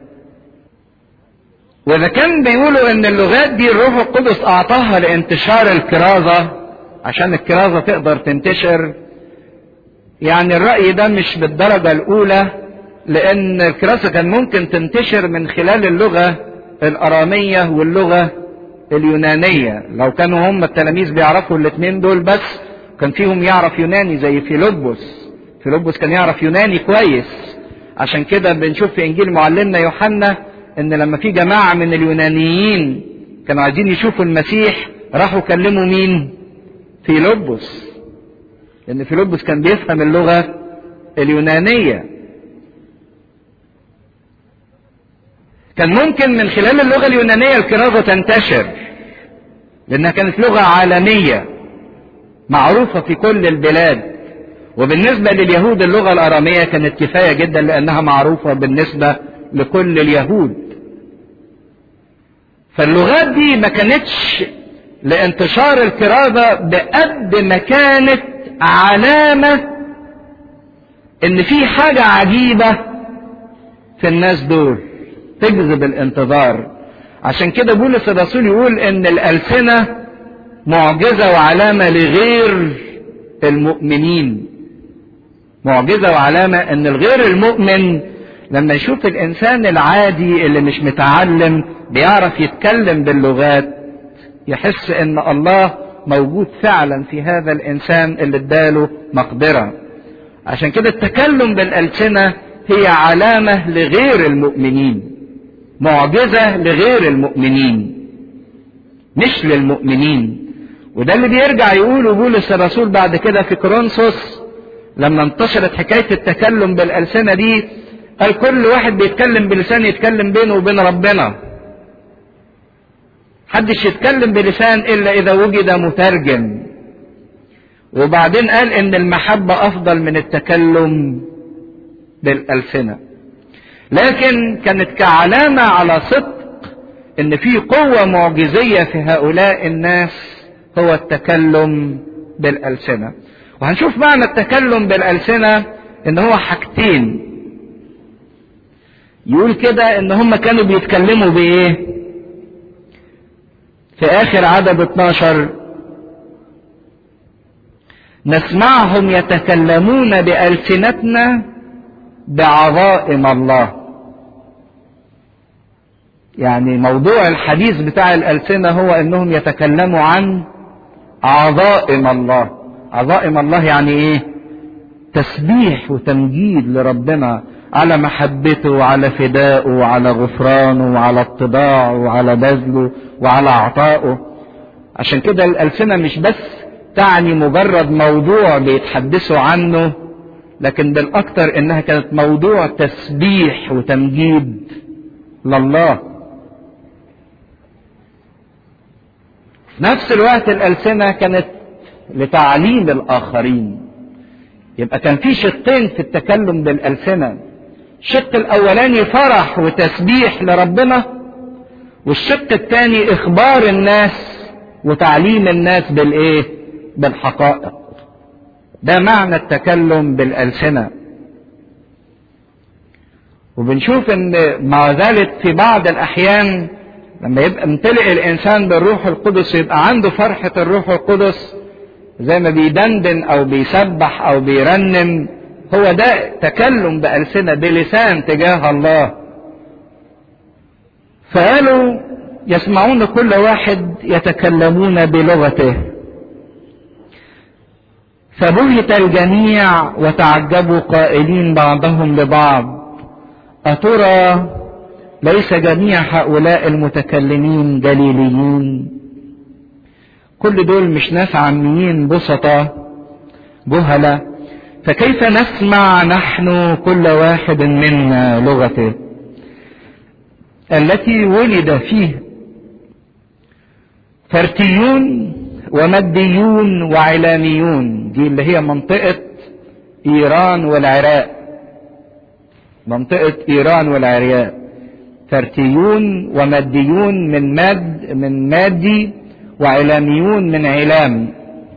وإذا كان بيقولوا إن اللغات دي الروح القدس أعطاها لانتشار الكرازة عشان الكرازة تقدر تنتشر يعني الرأي ده مش بالدرجة الأولى لأن الكرازة كان ممكن تنتشر من خلال اللغة الأرامية واللغة اليونانية لو كانوا هم التلاميذ بيعرفوا الاثنين دول بس كان فيهم يعرف يوناني زي فيلبس فيلبس كان يعرف يوناني كويس عشان كده بنشوف في انجيل معلمنا يوحنا ان لما في جماعه من اليونانيين كانوا عايزين يشوفوا المسيح راحوا كلموا مين؟ فيلبس لان فيلبس كان بيفهم اللغه اليونانيه كان ممكن من خلال اللغه اليونانيه الكرازه تنتشر لانها كانت لغه عالميه معروفه في كل البلاد وبالنسبة لليهود اللغة الأرامية كانت كفاية جدا لأنها معروفة بالنسبة لكل اليهود فاللغات دي ما كانتش لانتشار الكرازة بقد ما كانت علامة ان في حاجة عجيبة في الناس دول تجذب الانتظار عشان كده بولس الرسول يقول ان الألسنة معجزة وعلامة لغير المؤمنين معجزة وعلامة ان الغير المؤمن لما يشوف الانسان العادي اللي مش متعلم بيعرف يتكلم باللغات يحس ان الله موجود فعلا في هذا الانسان اللي اداله مقدرة عشان كده التكلم بالالسنة هي علامة لغير المؤمنين معجزة لغير المؤمنين مش للمؤمنين وده اللي بيرجع يقوله بولس الرسول بعد كده في كورنثوس لما انتشرت حكاية التكلم بالألسنة دي قال كل واحد بيتكلم بلسان يتكلم بينه وبين ربنا حدش يتكلم بلسان إلا إذا وجد مترجم وبعدين قال إن المحبة أفضل من التكلم بالألسنة لكن كانت كعلامة على صدق إن في قوة معجزية في هؤلاء الناس هو التكلم بالألسنة وهنشوف معنى التكلم بالألسنة ان هو حاجتين يقول كده ان هم كانوا بيتكلموا بايه في اخر عدد 12 نسمعهم يتكلمون بألسنتنا بعظائم الله يعني موضوع الحديث بتاع الألسنة هو انهم يتكلموا عن عظائم الله عظائم الله يعني ايه تسبيح وتمجيد لربنا على محبته وعلى فدائه وعلى غفرانه وعلى اتباعه وعلى بذله وعلى عطائه عشان كده الألسنة مش بس تعني مجرد موضوع بيتحدثوا عنه لكن بالاكثر انها كانت موضوع تسبيح وتمجيد لله في نفس الوقت الالسنه كانت لتعليم الاخرين يبقى كان في شقين في التكلم بالالسنه الشق الاولاني فرح وتسبيح لربنا والشق الثاني اخبار الناس وتعليم الناس بالايه بالحقائق ده معنى التكلم بالالسنه وبنشوف ان مع ذلك في بعض الاحيان لما يبقى ممتلئ الانسان بالروح القدس يبقى عنده فرحه الروح القدس زي ما بيدندن او بيسبح او بيرنم هو ده تكلم بألسنة بلسان تجاه الله فقالوا يسمعون كل واحد يتكلمون بلغته فبهت الجميع وتعجبوا قائلين بعضهم لبعض أترى ليس جميع هؤلاء المتكلمين جليليين كل دول مش ناس عاميين بسطة جهلة فكيف نسمع نحن كل واحد منا لغته التي ولد فيه فرتيون ومديون وعلاميون دي اللي هي منطقة إيران والعراق منطقة إيران والعراق فرتيون ومديون من ماد من مادي وعلاميون من علام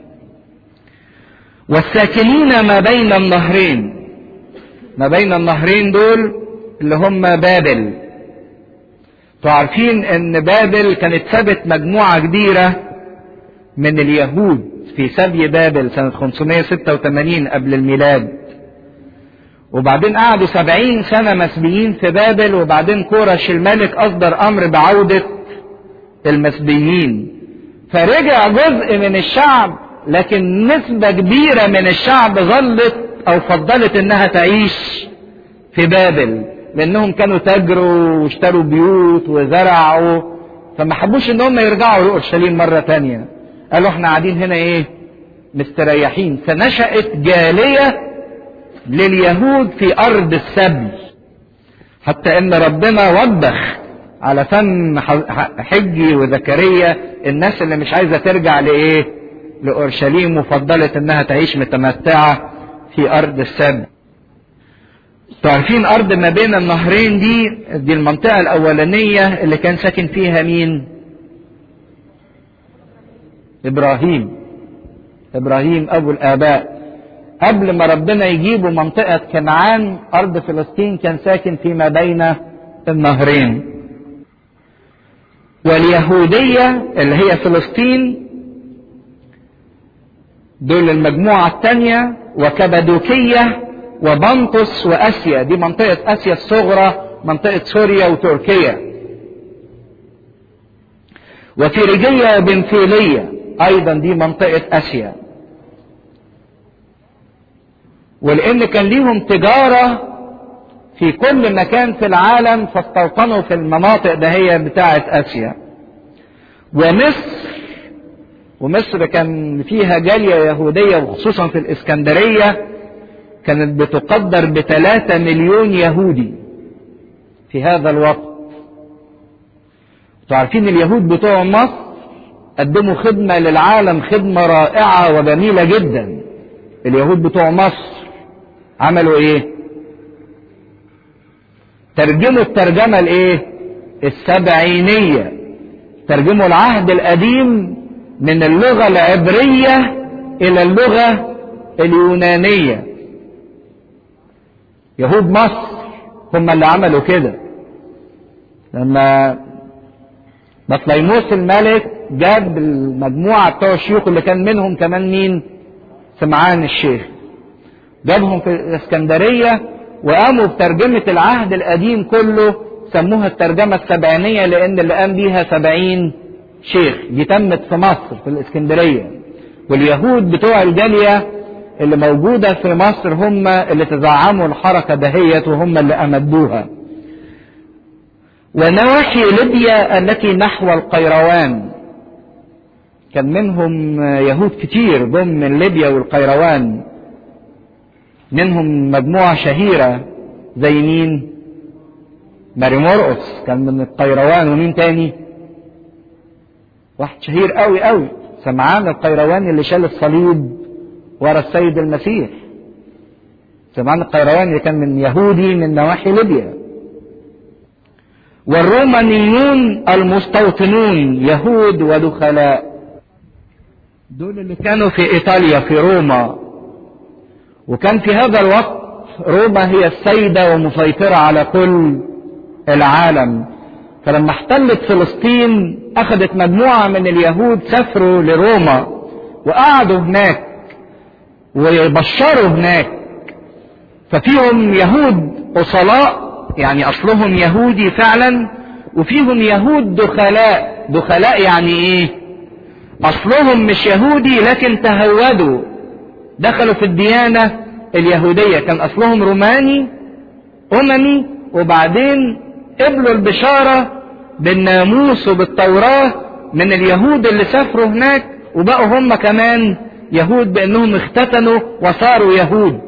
والساكنين ما بين النهرين ما بين النهرين دول اللي هم بابل تعرفين ان بابل كانت سبت مجموعة كبيرة من اليهود في سبي بابل سنة 586 قبل الميلاد وبعدين قعدوا سبعين سنة مسبيين في بابل وبعدين كورش الملك أصدر أمر بعودة المسبيين فرجع جزء من الشعب لكن نسبة كبيرة من الشعب ظلت أو فضلت إنها تعيش في بابل لأنهم كانوا تاجروا واشتروا بيوت وزرعوا فما حبوش إن هم يرجعوا لأورشليم مرة تانية قالوا إحنا قاعدين هنا إيه مستريحين فنشأت جالية لليهود في أرض السبي حتى إن ربنا وبخ على فم حجي وزكريا الناس اللي مش عايزة ترجع لإيه لأورشليم وفضلت إنها تعيش متمتعة في أرض السبي تعرفين أرض ما بين النهرين دي دي المنطقة الأولانية اللي كان ساكن فيها مين؟ إبراهيم إبراهيم أبو الآباء قبل ما ربنا يجيبوا منطقة كنعان أرض فلسطين كان ساكن فيما بين النهرين واليهودية اللي هي فلسطين دول المجموعة الثانية وكبدوكية وبنطس واسيا دي منطقة اسيا الصغرى منطقة سوريا وتركيا وفريجية وبنفيلية ايضا دي منطقة اسيا ولان كان ليهم تجارة في كل مكان في العالم فاستوطنوا في المناطق دهية بتاعة اسيا ومصر ومصر كان فيها جالية يهودية وخصوصا في الاسكندرية كانت بتقدر بثلاثة مليون يهودي في هذا الوقت تعرفين اليهود بتوع مصر قدموا خدمة للعالم خدمة رائعة وجميلة جدا اليهود بتوع مصر عملوا ايه ترجموا الترجمة الايه السبعينية ترجموا العهد القديم من اللغة العبرية الى اللغة اليونانية يهود مصر هم اللي عملوا كده لما بطليموس الملك جاب المجموعة بتوع الشيوخ اللي كان منهم كمان مين سمعان الشيخ جابهم في الاسكندرية وقاموا بترجمة العهد القديم كله سموها الترجمة السبعينية لأن اللي قام بيها سبعين شيخ دي تمت في مصر في الاسكندرية واليهود بتوع الجالية اللي موجودة في مصر هم اللي تزعموا الحركة دهيت وهم اللي أمدوها ونواحي ليبيا التي نحو القيروان كان منهم يهود كتير جم من ليبيا والقيروان منهم مجموعة شهيرة زي مين ماري مرقس كان من القيروان ومين تاني واحد شهير قوي قوي سمعان القيرواني اللي شال الصليب ورا السيد المسيح سمعان القيرواني اللي كان من يهودي من نواحي ليبيا والرومانيون المستوطنون يهود ودخلاء دول اللي كانوا في ايطاليا في روما وكان في هذا الوقت روما هي السيدة ومسيطرة على كل العالم فلما احتلت فلسطين اخذت مجموعة من اليهود سافروا لروما وقعدوا هناك وبشروا هناك ففيهم يهود أصلاء يعني أصلهم يهودي فعلا وفيهم يهود دخلاء دخلاء يعني إيه أصلهم مش يهودي لكن تهودوا دخلوا في الديانة اليهودية كان أصلهم روماني أممي وبعدين قبلوا البشارة بالناموس وبالتوراة من اليهود اللي سافروا هناك وبقوا هم كمان يهود بأنهم اختتنوا وصاروا يهود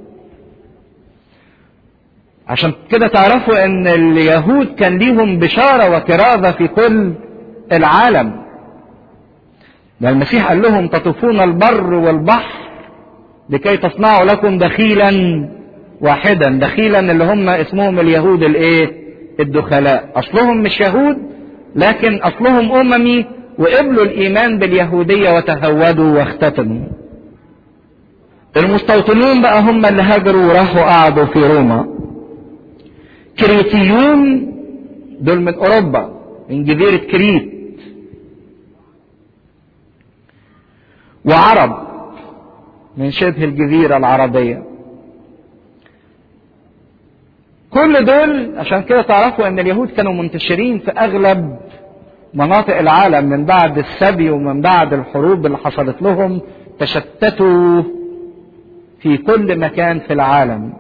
عشان كده تعرفوا ان اليهود كان ليهم بشارة وكرازة في كل العالم ده المسيح قال لهم تطوفون البر والبحر لكي تصنعوا لكم دخيلا واحدا دخيلا اللي هم اسمهم اليهود الايه الدخلاء اصلهم مش يهود لكن اصلهم اممي وقبلوا الايمان باليهودية وتهودوا واختتنوا المستوطنون بقى هم اللي هاجروا وراحوا قعدوا في روما كريتيون دول من اوروبا من جزيرة كريت وعرب من شبه الجزيرة العربية كل دول عشان كده تعرفوا ان اليهود كانوا منتشرين في اغلب مناطق العالم من بعد السبي ومن بعد الحروب اللي حصلت لهم تشتتوا في كل مكان في العالم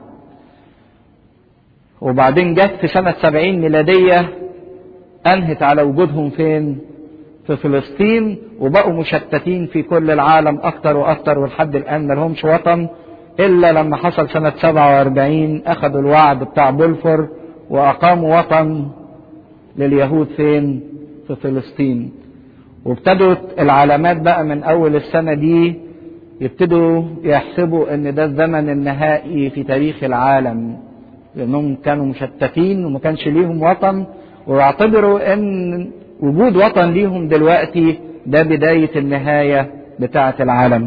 وبعدين جت في سنة سبعين ميلادية أنهت على وجودهم فين في فلسطين وبقوا مشتتين في كل العالم أكتر وأكتر ولحد الآن ملهمش وطن إلا لما حصل سنة 47 أخذوا الوعد بتاع بلفور وأقاموا وطن لليهود فين في فلسطين وابتدوا العلامات بقى من أول السنة دي يبتدوا يحسبوا ان ده الزمن النهائي في تاريخ العالم لانهم كانوا مشتتين وما كانش ليهم وطن ويعتبروا ان وجود وطن ليهم دلوقتي ده بداية النهاية بتاعة العالم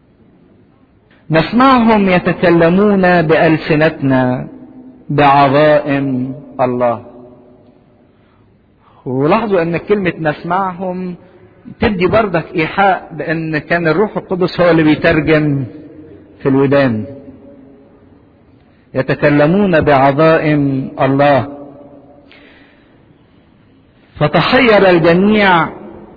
نسمعهم يتكلمون بألسنتنا بعظائم الله ولاحظوا ان كلمة نسمعهم تدي بردك ايحاء بان كان الروح القدس هو اللي بيترجم في الودان يتكلمون بعظائم الله فتحير الجميع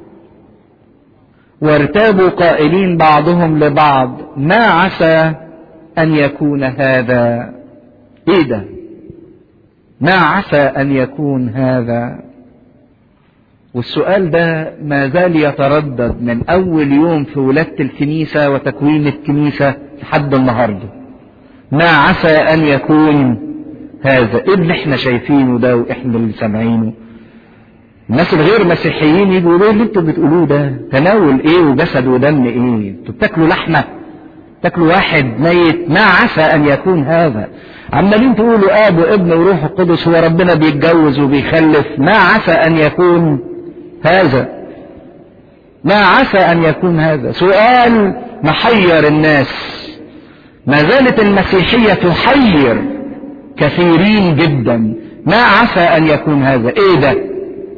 وارتابوا قائلين بعضهم لبعض ما عسى ان يكون هذا ايه ده ما عسى ان يكون هذا والسؤال ده ما زال يتردد من اول يوم في ولادة الكنيسة وتكوين الكنيسة لحد النهاردة ما عسى ان يكون هذا ايه اللي احنا شايفينه ده واحنا اللي سامعينه الناس الغير مسيحيين يجوا يقولوا اللي انتوا بتقولوه ده تناول ايه وجسد ودم ايه انتوا بتاكلوا لحمه تاكلوا واحد ميت ما عسى ان يكون هذا عمالين تقولوا اب وابن وروح القدس هو ربنا بيتجوز وبيخلف ما عسى ان يكون هذا ما عسى ان يكون هذا سؤال محير الناس ما زالت المسيحيه تحير كثيرين جدا ما عسى ان يكون هذا ايه ده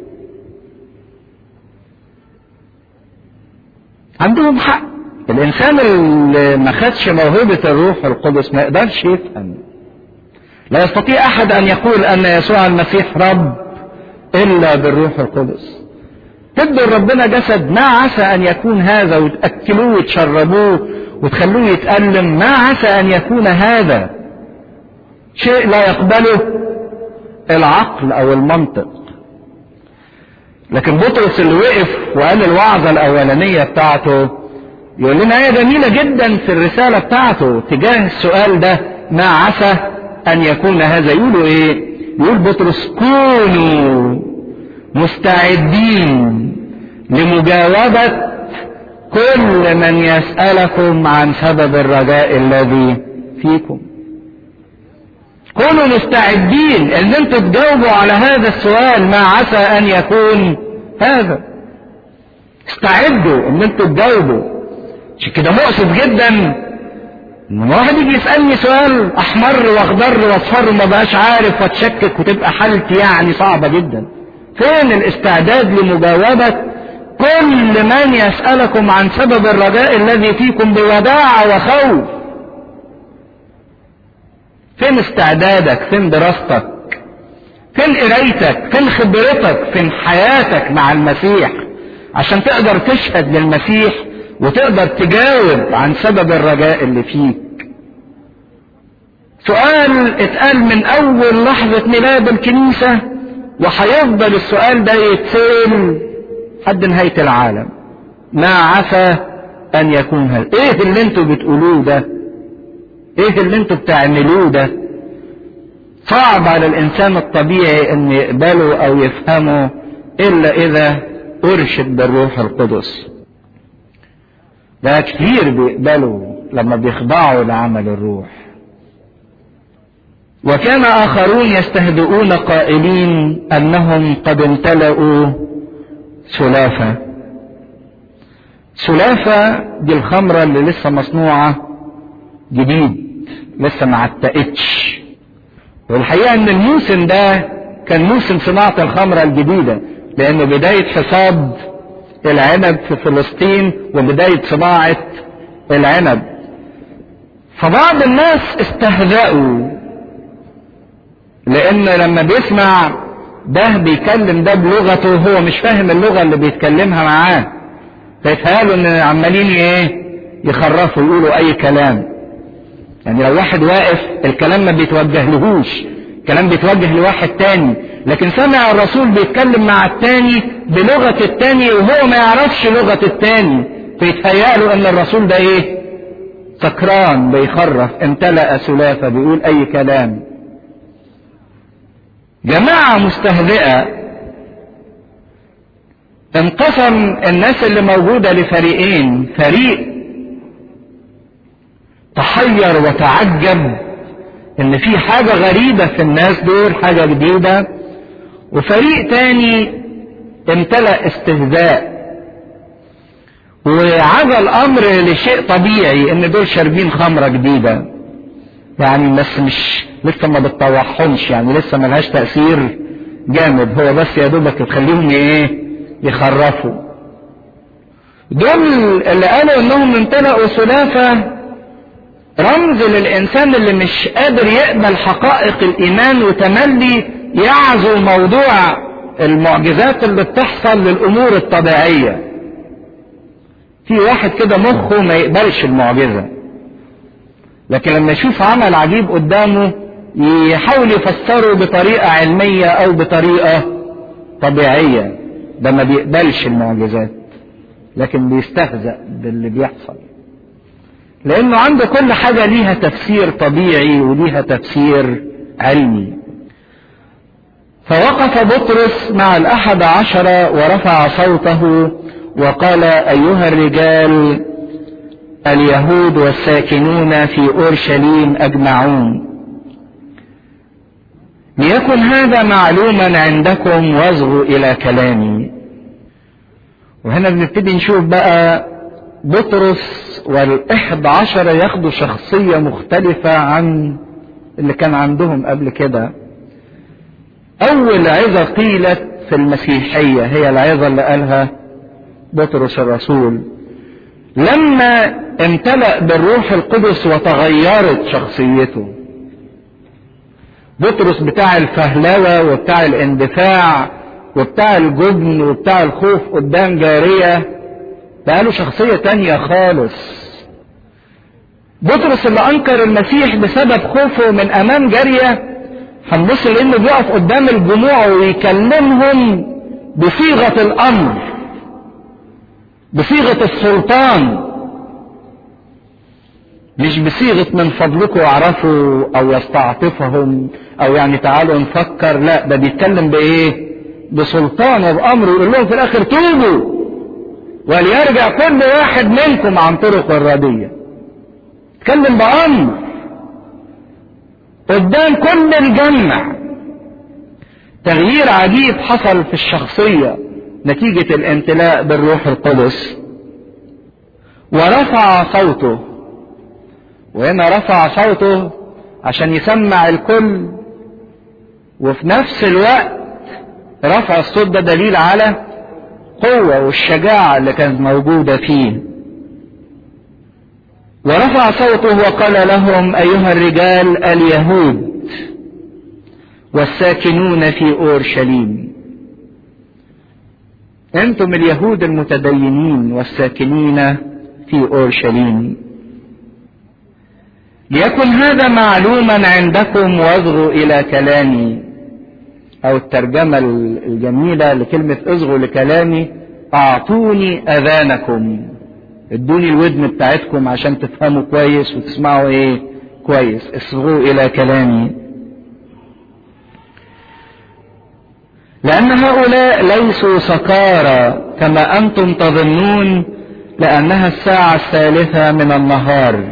عندهم حق الانسان اللي ما خدش موهبة الروح القدس ما يقدرش يفهم لا يستطيع احد ان يقول ان يسوع المسيح رب الا بالروح القدس تدوا ربنا جسد ما عسى ان يكون هذا وتاكلوه وتشربوه وتخلوه يتألم ما عسى ان يكون هذا شيء لا يقبله العقل او المنطق لكن بطرس اللي وقف وقال الوعظة الأولانية بتاعته يقول لنا آية جميلة جدا في الرسالة بتاعته تجاه السؤال ده ما عسى أن يكون هذا يقولوا إيه؟ يقول بطرس كونوا مستعدين لمجاوبة كل من يسألكم عن سبب الرجاء الذي فيكم كونوا مستعدين ان انتوا تجاوبوا على هذا السؤال ما عسى ان يكون هذا استعدوا ان انتوا تجاوبوا عشان كده مؤسف جدا ان واحد يجي يسالني سؤال احمر واخضر واصفر وما بقاش عارف واتشكك وتبقى حالتي يعني صعبه جدا فين الاستعداد لمجاوبه كل من يسالكم عن سبب الرجاء الذي فيكم بوداع وخوف فين استعدادك فين دراستك فين قرايتك فين خبرتك فين حياتك مع المسيح عشان تقدر تشهد للمسيح وتقدر تجاوب عن سبب الرجاء اللي فيك سؤال اتقال من اول لحظة ميلاد الكنيسة وهيفضل السؤال ده يتسأل لحد نهاية العالم ما عسى ان يكون هذا ايه اللي انتوا بتقولوه ده ايه اللي انتوا بتعملوه ده صعب على الانسان الطبيعي ان يقبله او يفهمه الا اذا ارشد بالروح القدس ده كتير بيقبلوا لما بيخضعوا لعمل الروح وكان اخرون يستهزئون قائلين انهم قد امتلأوا سلافة سلافة دي الخمرة اللي لسه مصنوعة جديد لسه ما عتقتش والحقيقة ان الموسم ده كان موسم صناعة الخمرة الجديدة لانه بداية حصاد العنب في فلسطين وبداية صناعة العنب فبعض الناس استهزأوا لان لما بيسمع ده بيكلم ده بلغته هو مش فاهم اللغة اللي بيتكلمها معاه فيتهيألوا ان عمالين ايه يخرفوا يقولوا اي كلام يعني لو واحد واقف الكلام ما بيتوجه لهوش الكلام بيتوجه لواحد تاني لكن سمع الرسول بيتكلم مع التاني بلغة التاني وهو ما يعرفش لغة التاني فيتهيأ ان الرسول ده ايه سكران بيخرف امتلأ سلافة بيقول اي كلام جماعة مستهزئة انقسم الناس اللي موجودة لفريقين فريق تحير وتعجب ان في حاجة غريبة في الناس دول حاجة جديدة وفريق تاني امتلأ استهزاء وعزى الامر لشيء طبيعي ان دول شاربين خمرة جديدة يعني بس مش لسه ما بتطوعهمش يعني لسه ملهاش تأثير جامد هو بس يا دوبك تخليهم ايه يخرفوا دول اللي قالوا انهم امتلأوا سلافة رمز للإنسان اللي مش قادر يقبل حقائق الإيمان وتملي يعزو موضوع المعجزات اللي بتحصل للأمور الطبيعية في واحد كده مخه ما يقبلش المعجزة لكن لما يشوف عمل عجيب قدامه يحاول يفسره بطريقة علمية أو بطريقة طبيعية ده ما بيقبلش المعجزات لكن بيستهزأ باللي بيحصل لانه عنده كل حاجة ليها تفسير طبيعي وليها تفسير علمي فوقف بطرس مع الاحد عشر ورفع صوته وقال ايها الرجال اليهود والساكنون في اورشليم اجمعون ليكن هذا معلوما عندكم واصغوا الى كلامي وهنا بنبتدي نشوف بقى بطرس والإحد عشر ياخدوا شخصية مختلفة عن اللي كان عندهم قبل كده أول عظة قيلت في المسيحية هي العظة اللي قالها بطرس الرسول لما امتلأ بالروح القدس وتغيرت شخصيته بطرس بتاع الفهلوة وبتاع الاندفاع وبتاع الجبن وبتاع الخوف قدام جارية بقى له شخصية تانية خالص بطرس اللي انكر المسيح بسبب خوفه من امام جارية هنبص لانه بيقف قدام الجموع ويكلمهم بصيغة الامر بصيغة السلطان مش بصيغة من فضلكم اعرفوا او يستعطفهم او يعني تعالوا نفكر لا ده بيتكلم بايه بسلطان وبامر يقول لهم في الاخر توبوا وليرجع كل واحد منكم عن طرق الردية اتكلم بامر قدام كل الجمع تغيير عجيب حصل في الشخصية نتيجة الامتلاء بالروح القدس ورفع صوته وهنا رفع صوته عشان يسمع الكل وفي نفس الوقت رفع الصوت ده دليل على قوة والشجاعة اللي كانت موجودة فيه ورفع صوته وقال لهم أيها الرجال اليهود والساكنون في أورشليم أنتم اليهود المتدينين والساكنين في أورشليم ليكن هذا معلوما عندكم واصغوا إلى كلامي أو الترجمة الجميلة لكلمة اصغوا لكلامي أعطوني أذانكم ادوني الودن بتاعتكم عشان تفهموا كويس وتسمعوا ايه كويس اصغوا إلى كلامي لأن هؤلاء ليسوا سكارى كما أنتم تظنون لأنها الساعة الثالثة من النهار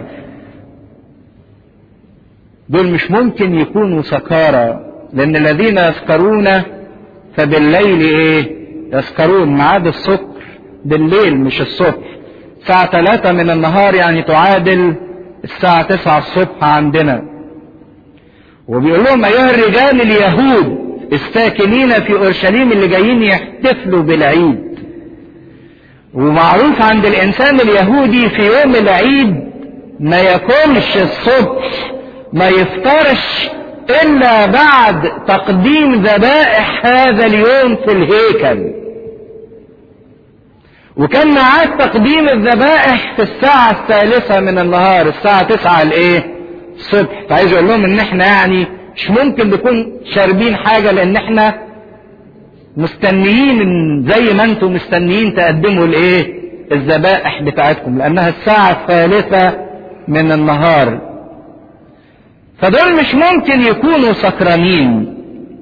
دول مش ممكن يكونوا سكارى لأن الذين يسكرون فبالليل إيه يسكرون ميعاد السكر بالليل مش الصبح الساعة ثلاثة من النهار يعني تعادل الساعة تسعة الصبح عندنا وبيقول لهم أيها الرجال اليهود الساكنين في اورشليم اللي جايين يحتفلوا بالعيد ومعروف عند الانسان اليهودي في يوم العيد ما ياكلش الصبح ما يفطرش الا بعد تقديم ذبائح هذا اليوم في الهيكل وكان ميعاد تقديم الذبائح في الساعة الثالثة من النهار الساعة تسعة الايه الصبح فعايز اقول لهم ان احنا يعني مش ممكن نكون شاربين حاجة لان احنا مستنيين زي ما انتم مستنيين تقدموا الايه الذبائح بتاعتكم لانها الساعة الثالثة من النهار فدول مش ممكن يكونوا سكرانين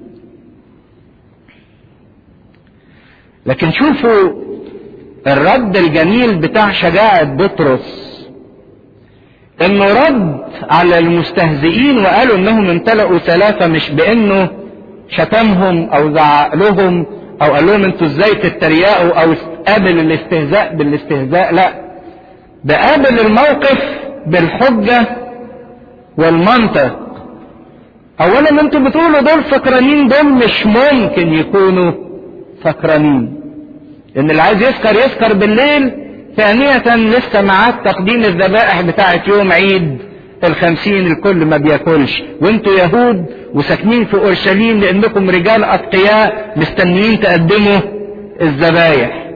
لكن شوفوا الرد الجميل بتاع شجاعة بطرس انه رد على المستهزئين وقالوا انهم امتلأوا ثلاثة مش بانه شتمهم او زعق لهم او قال لهم انتوا ازاي تتريقوا او قابل الاستهزاء بالاستهزاء لا ده قابل الموقف بالحجة والمنطق اولا انتوا بتقولوا دول سكرانين دول مش ممكن يكونوا سكرانين ان اللي عايز يسكر يسكر بالليل ثانية لسه معاد تقديم الذبائح بتاعت يوم عيد الخمسين الكل ما بياكلش وانتوا يهود وساكنين في اورشليم لانكم رجال اتقياء مستنيين تقدموا الذبايح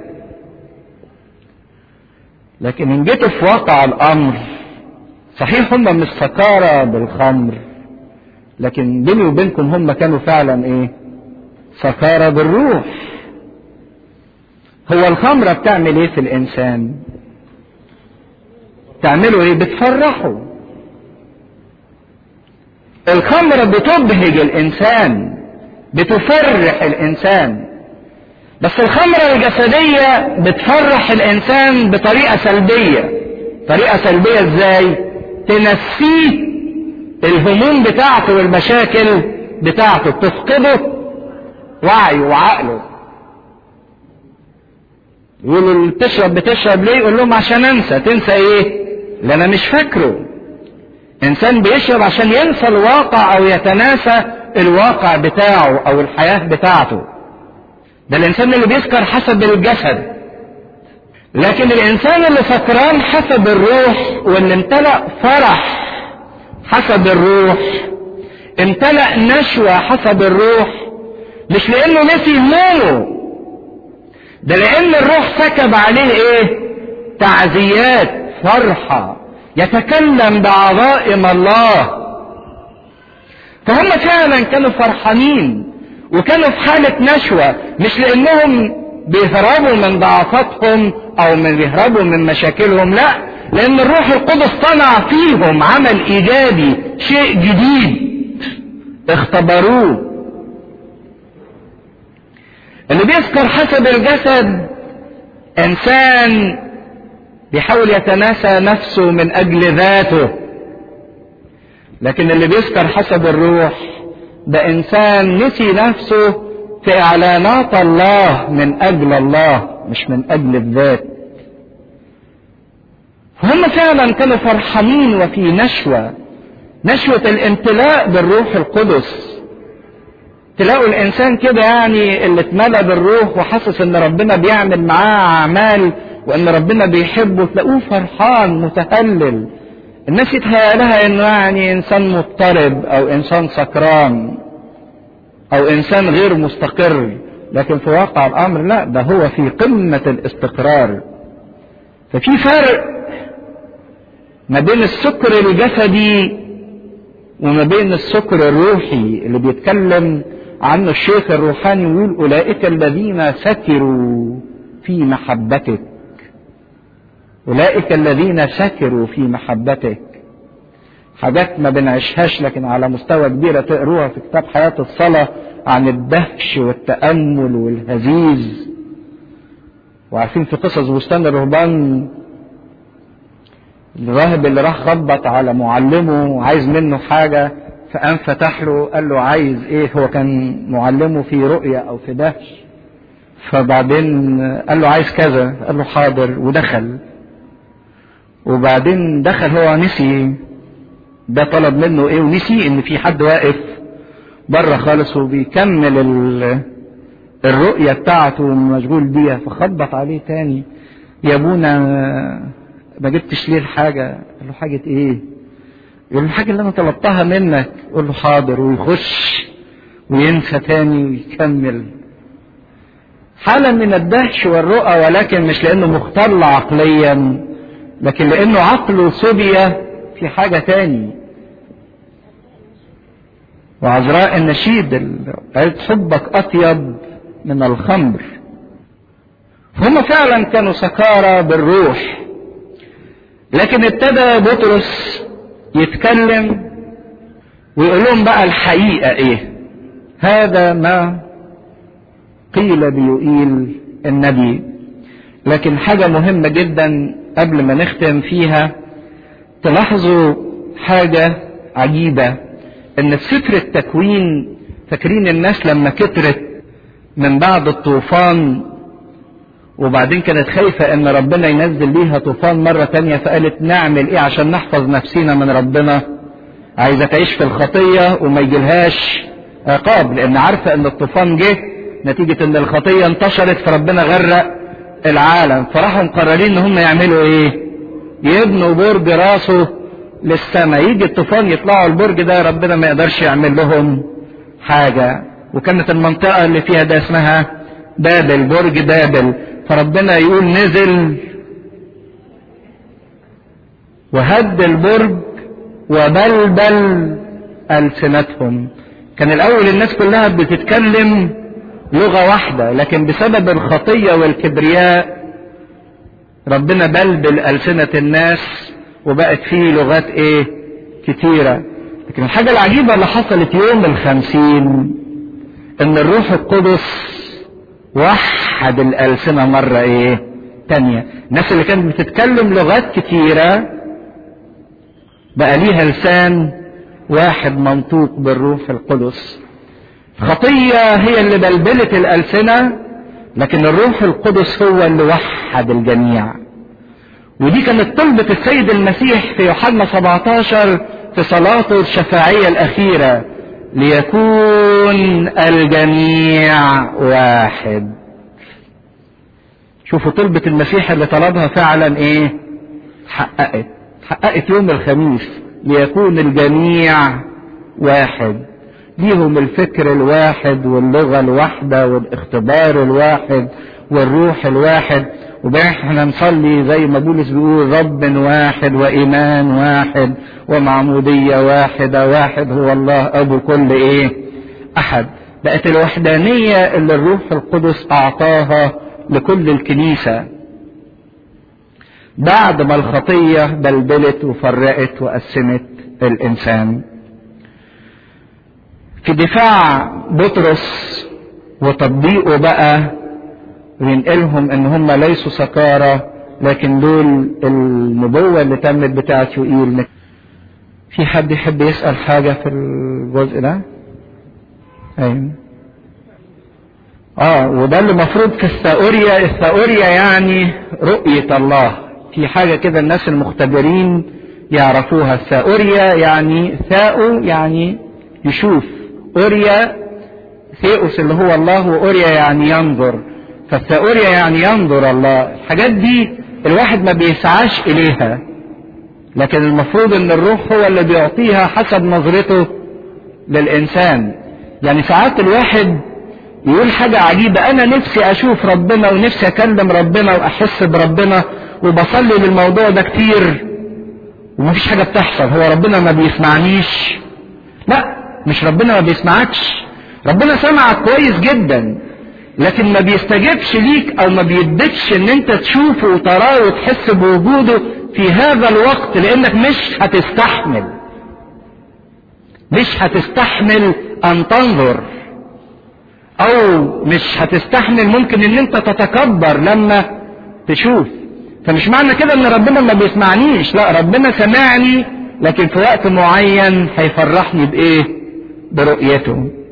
لكن ان جيتوا في واقع الامر صحيح هم مش سكارى بالخمر لكن بيني وبينكم هم كانوا فعلا ايه سكارى بالروح هو الخمرة بتعمل ايه في الانسان تعمله ايه بتفرحه الخمرة بتبهج الانسان بتفرح الانسان بس الخمرة الجسدية بتفرح الانسان بطريقة سلبية طريقة سلبية ازاي تنسيه الهموم بتاعته والمشاكل بتاعته بتفقده وعيه وعقله يقولوا بتشرب بتشرب ليه يقول لهم عشان انسى تنسى ايه اللي انا مش فاكره انسان بيشرب عشان ينسى الواقع او يتناسى الواقع بتاعه او الحياة بتاعته ده الانسان اللي بيسكر حسب الجسد لكن الانسان اللي سكران حسب الروح واللي امتلأ فرح حسب الروح امتلأ نشوة حسب الروح مش لانه نسي همومه ده لان الروح سكب عليه ايه تعزيات فرحة يتكلم بعظائم الله فهم فعلا كانوا فرحانين وكانوا في حالة نشوة مش لانهم بيهربوا من ضعفاتهم او من بيهربوا من مشاكلهم لا لان الروح القدس صنع فيهم عمل ايجابي شيء جديد اختبروه اللي بيذكر حسب الجسد انسان بيحاول يتناسى نفسه من اجل ذاته لكن اللي بيذكر حسب الروح ده انسان نسي نفسه في اعلانات الله من اجل الله مش من اجل الذات فهم فعلا كانوا فرحانين وفي نشوة نشوة الامتلاء بالروح القدس تلاقوا الانسان كده يعني اللي اتملى بالروح وحاسس ان ربنا بيعمل معاه اعمال وان ربنا بيحبه تلاقوه فرحان متهلل الناس يتهيأ لها انه يعني انسان مضطرب او انسان سكران او انسان غير مستقر لكن في واقع الامر لا ده هو في قمة الاستقرار ففي فرق ما بين السكر الجسدي وما بين السكر الروحي اللي بيتكلم عنه الشيخ الروحاني ويقول اولئك الذين سكروا في محبتك اولئك الذين سكروا في محبتك حاجات ما بنعيشهاش لكن على مستوى كبير تقروها في كتاب حياة الصلاة عن الدهش والتأمل والهزيز وعارفين في قصص بستان الرهبان الراهب اللي راح خبط على معلمه وعايز منه حاجة فقام فتح له قال له عايز ايه هو كان معلمه في رؤية او في دهش فبعدين قال له عايز كذا قال له حاضر ودخل وبعدين دخل هو نسي ده طلب منه ايه ونسي ان في حد واقف بره خالص وبيكمل الرؤية بتاعته مشغول بيها فخبط عليه تاني يا ابونا ما جبتش ليه الحاجة قال له حاجة ايه يقول له الحاجة اللي انا طلبتها منك يقول له حاضر ويخش وينسى تاني ويكمل حالة من الدهش والرؤى ولكن مش لانه مختل عقليا لكن لانه عقله صبية في حاجة تاني وعذراء النشيد قالت حبك اطيب من الخمر هم فعلا كانوا سكارى بالروح لكن ابتدى بطرس يتكلم ويقول لهم بقى الحقيقة ايه هذا ما قيل بيقيل النبي لكن حاجة مهمة جدا قبل ما نختم فيها تلاحظوا حاجة عجيبة ان في سفر التكوين فاكرين الناس لما كترت من بعد الطوفان وبعدين كانت خايفة ان ربنا ينزل ليها طوفان مرة تانية فقالت نعمل ايه عشان نحفظ نفسينا من ربنا عايزة تعيش في الخطية وما يجيلهاش عقاب لان عارفة ان الطوفان جه نتيجة ان الخطية انتشرت فربنا غرق العالم فراحوا مقررين ان هم يعملوا ايه يبنوا برج راسه للسماء يجي الطوفان يطلعوا البرج ده ربنا ما يقدرش يعمل لهم حاجة وكانت المنطقة اللي فيها ده اسمها بابل برج بابل فربنا يقول نزل وهد البرج وبلبل ألسنتهم كان الأول الناس كلها بتتكلم لغة واحدة لكن بسبب الخطية والكبرياء ربنا بلبل ألسنة الناس وبقت فيه لغات ايه كتيرة لكن الحاجة العجيبة اللي حصلت يوم الخمسين ان الروح القدس وحد الألسنة مرة ايه تانية الناس اللي كانت بتتكلم لغات كتيرة بقى ليها لسان واحد منطوق بالروح القدس خطية هي اللي بلبلت الألسنة لكن الروح القدس هو اللي وحد الجميع ودي كانت طلبة السيد المسيح في يوحنا 17 في صلاته الشفاعية الأخيرة ليكون الجميع واحد شوفوا طلبة المسيح اللي طلبها فعلا ايه حققت حققت يوم الخميس ليكون الجميع واحد ليهم الفكر الواحد واللغة الواحدة والاختبار الواحد والروح الواحد وبقى احنا نصلي زي ما بولس بيقول رب واحد وإيمان واحد ومعمودية واحدة واحد هو الله أبو كل إيه أحد بقت الوحدانية اللي الروح القدس أعطاها لكل الكنيسة بعد ما الخطية بلبلت وفرقت وقسمت الإنسان في دفاع بطرس وتطبيقه بقى وينقلهم ان هم ليسوا سكارى لكن دول النبوة اللي تمت بتاعت يوئيل في حد يحب يسأل حاجة في الجزء ده؟ ايوه اه وده اللي المفروض في الثاوريا الثاوريا يعني رؤية الله في حاجة كده الناس المختبرين يعرفوها الثاوريا يعني ثاؤ يعني يشوف أوريا ثيوس اللي هو الله وأوريا يعني ينظر فالثاوريا يعني ينظر الله الحاجات دي الواحد ما بيسعاش إليها لكن المفروض ان الروح هو اللي بيعطيها حسب نظرته للإنسان يعني ساعات الواحد يقول حاجة عجيبة أنا نفسي أشوف ربنا ونفسي أكلم ربنا وأحس بربنا وبصلي للموضوع ده كتير ومفيش حاجة بتحصل هو ربنا ما بيسمعنيش لا مش ربنا ما بيسمعكش ربنا سمعك كويس جدا لكن ما بيستجبش ليك او ما بيدكش ان انت تشوفه وتراه وتحس بوجوده في هذا الوقت لانك مش هتستحمل مش هتستحمل ان تنظر او مش هتستحمل ممكن ان انت تتكبر لما تشوف فمش معنى كده ان ربنا ما بيسمعنيش لا ربنا سمعني لكن في وقت معين هيفرحني بايه برؤيته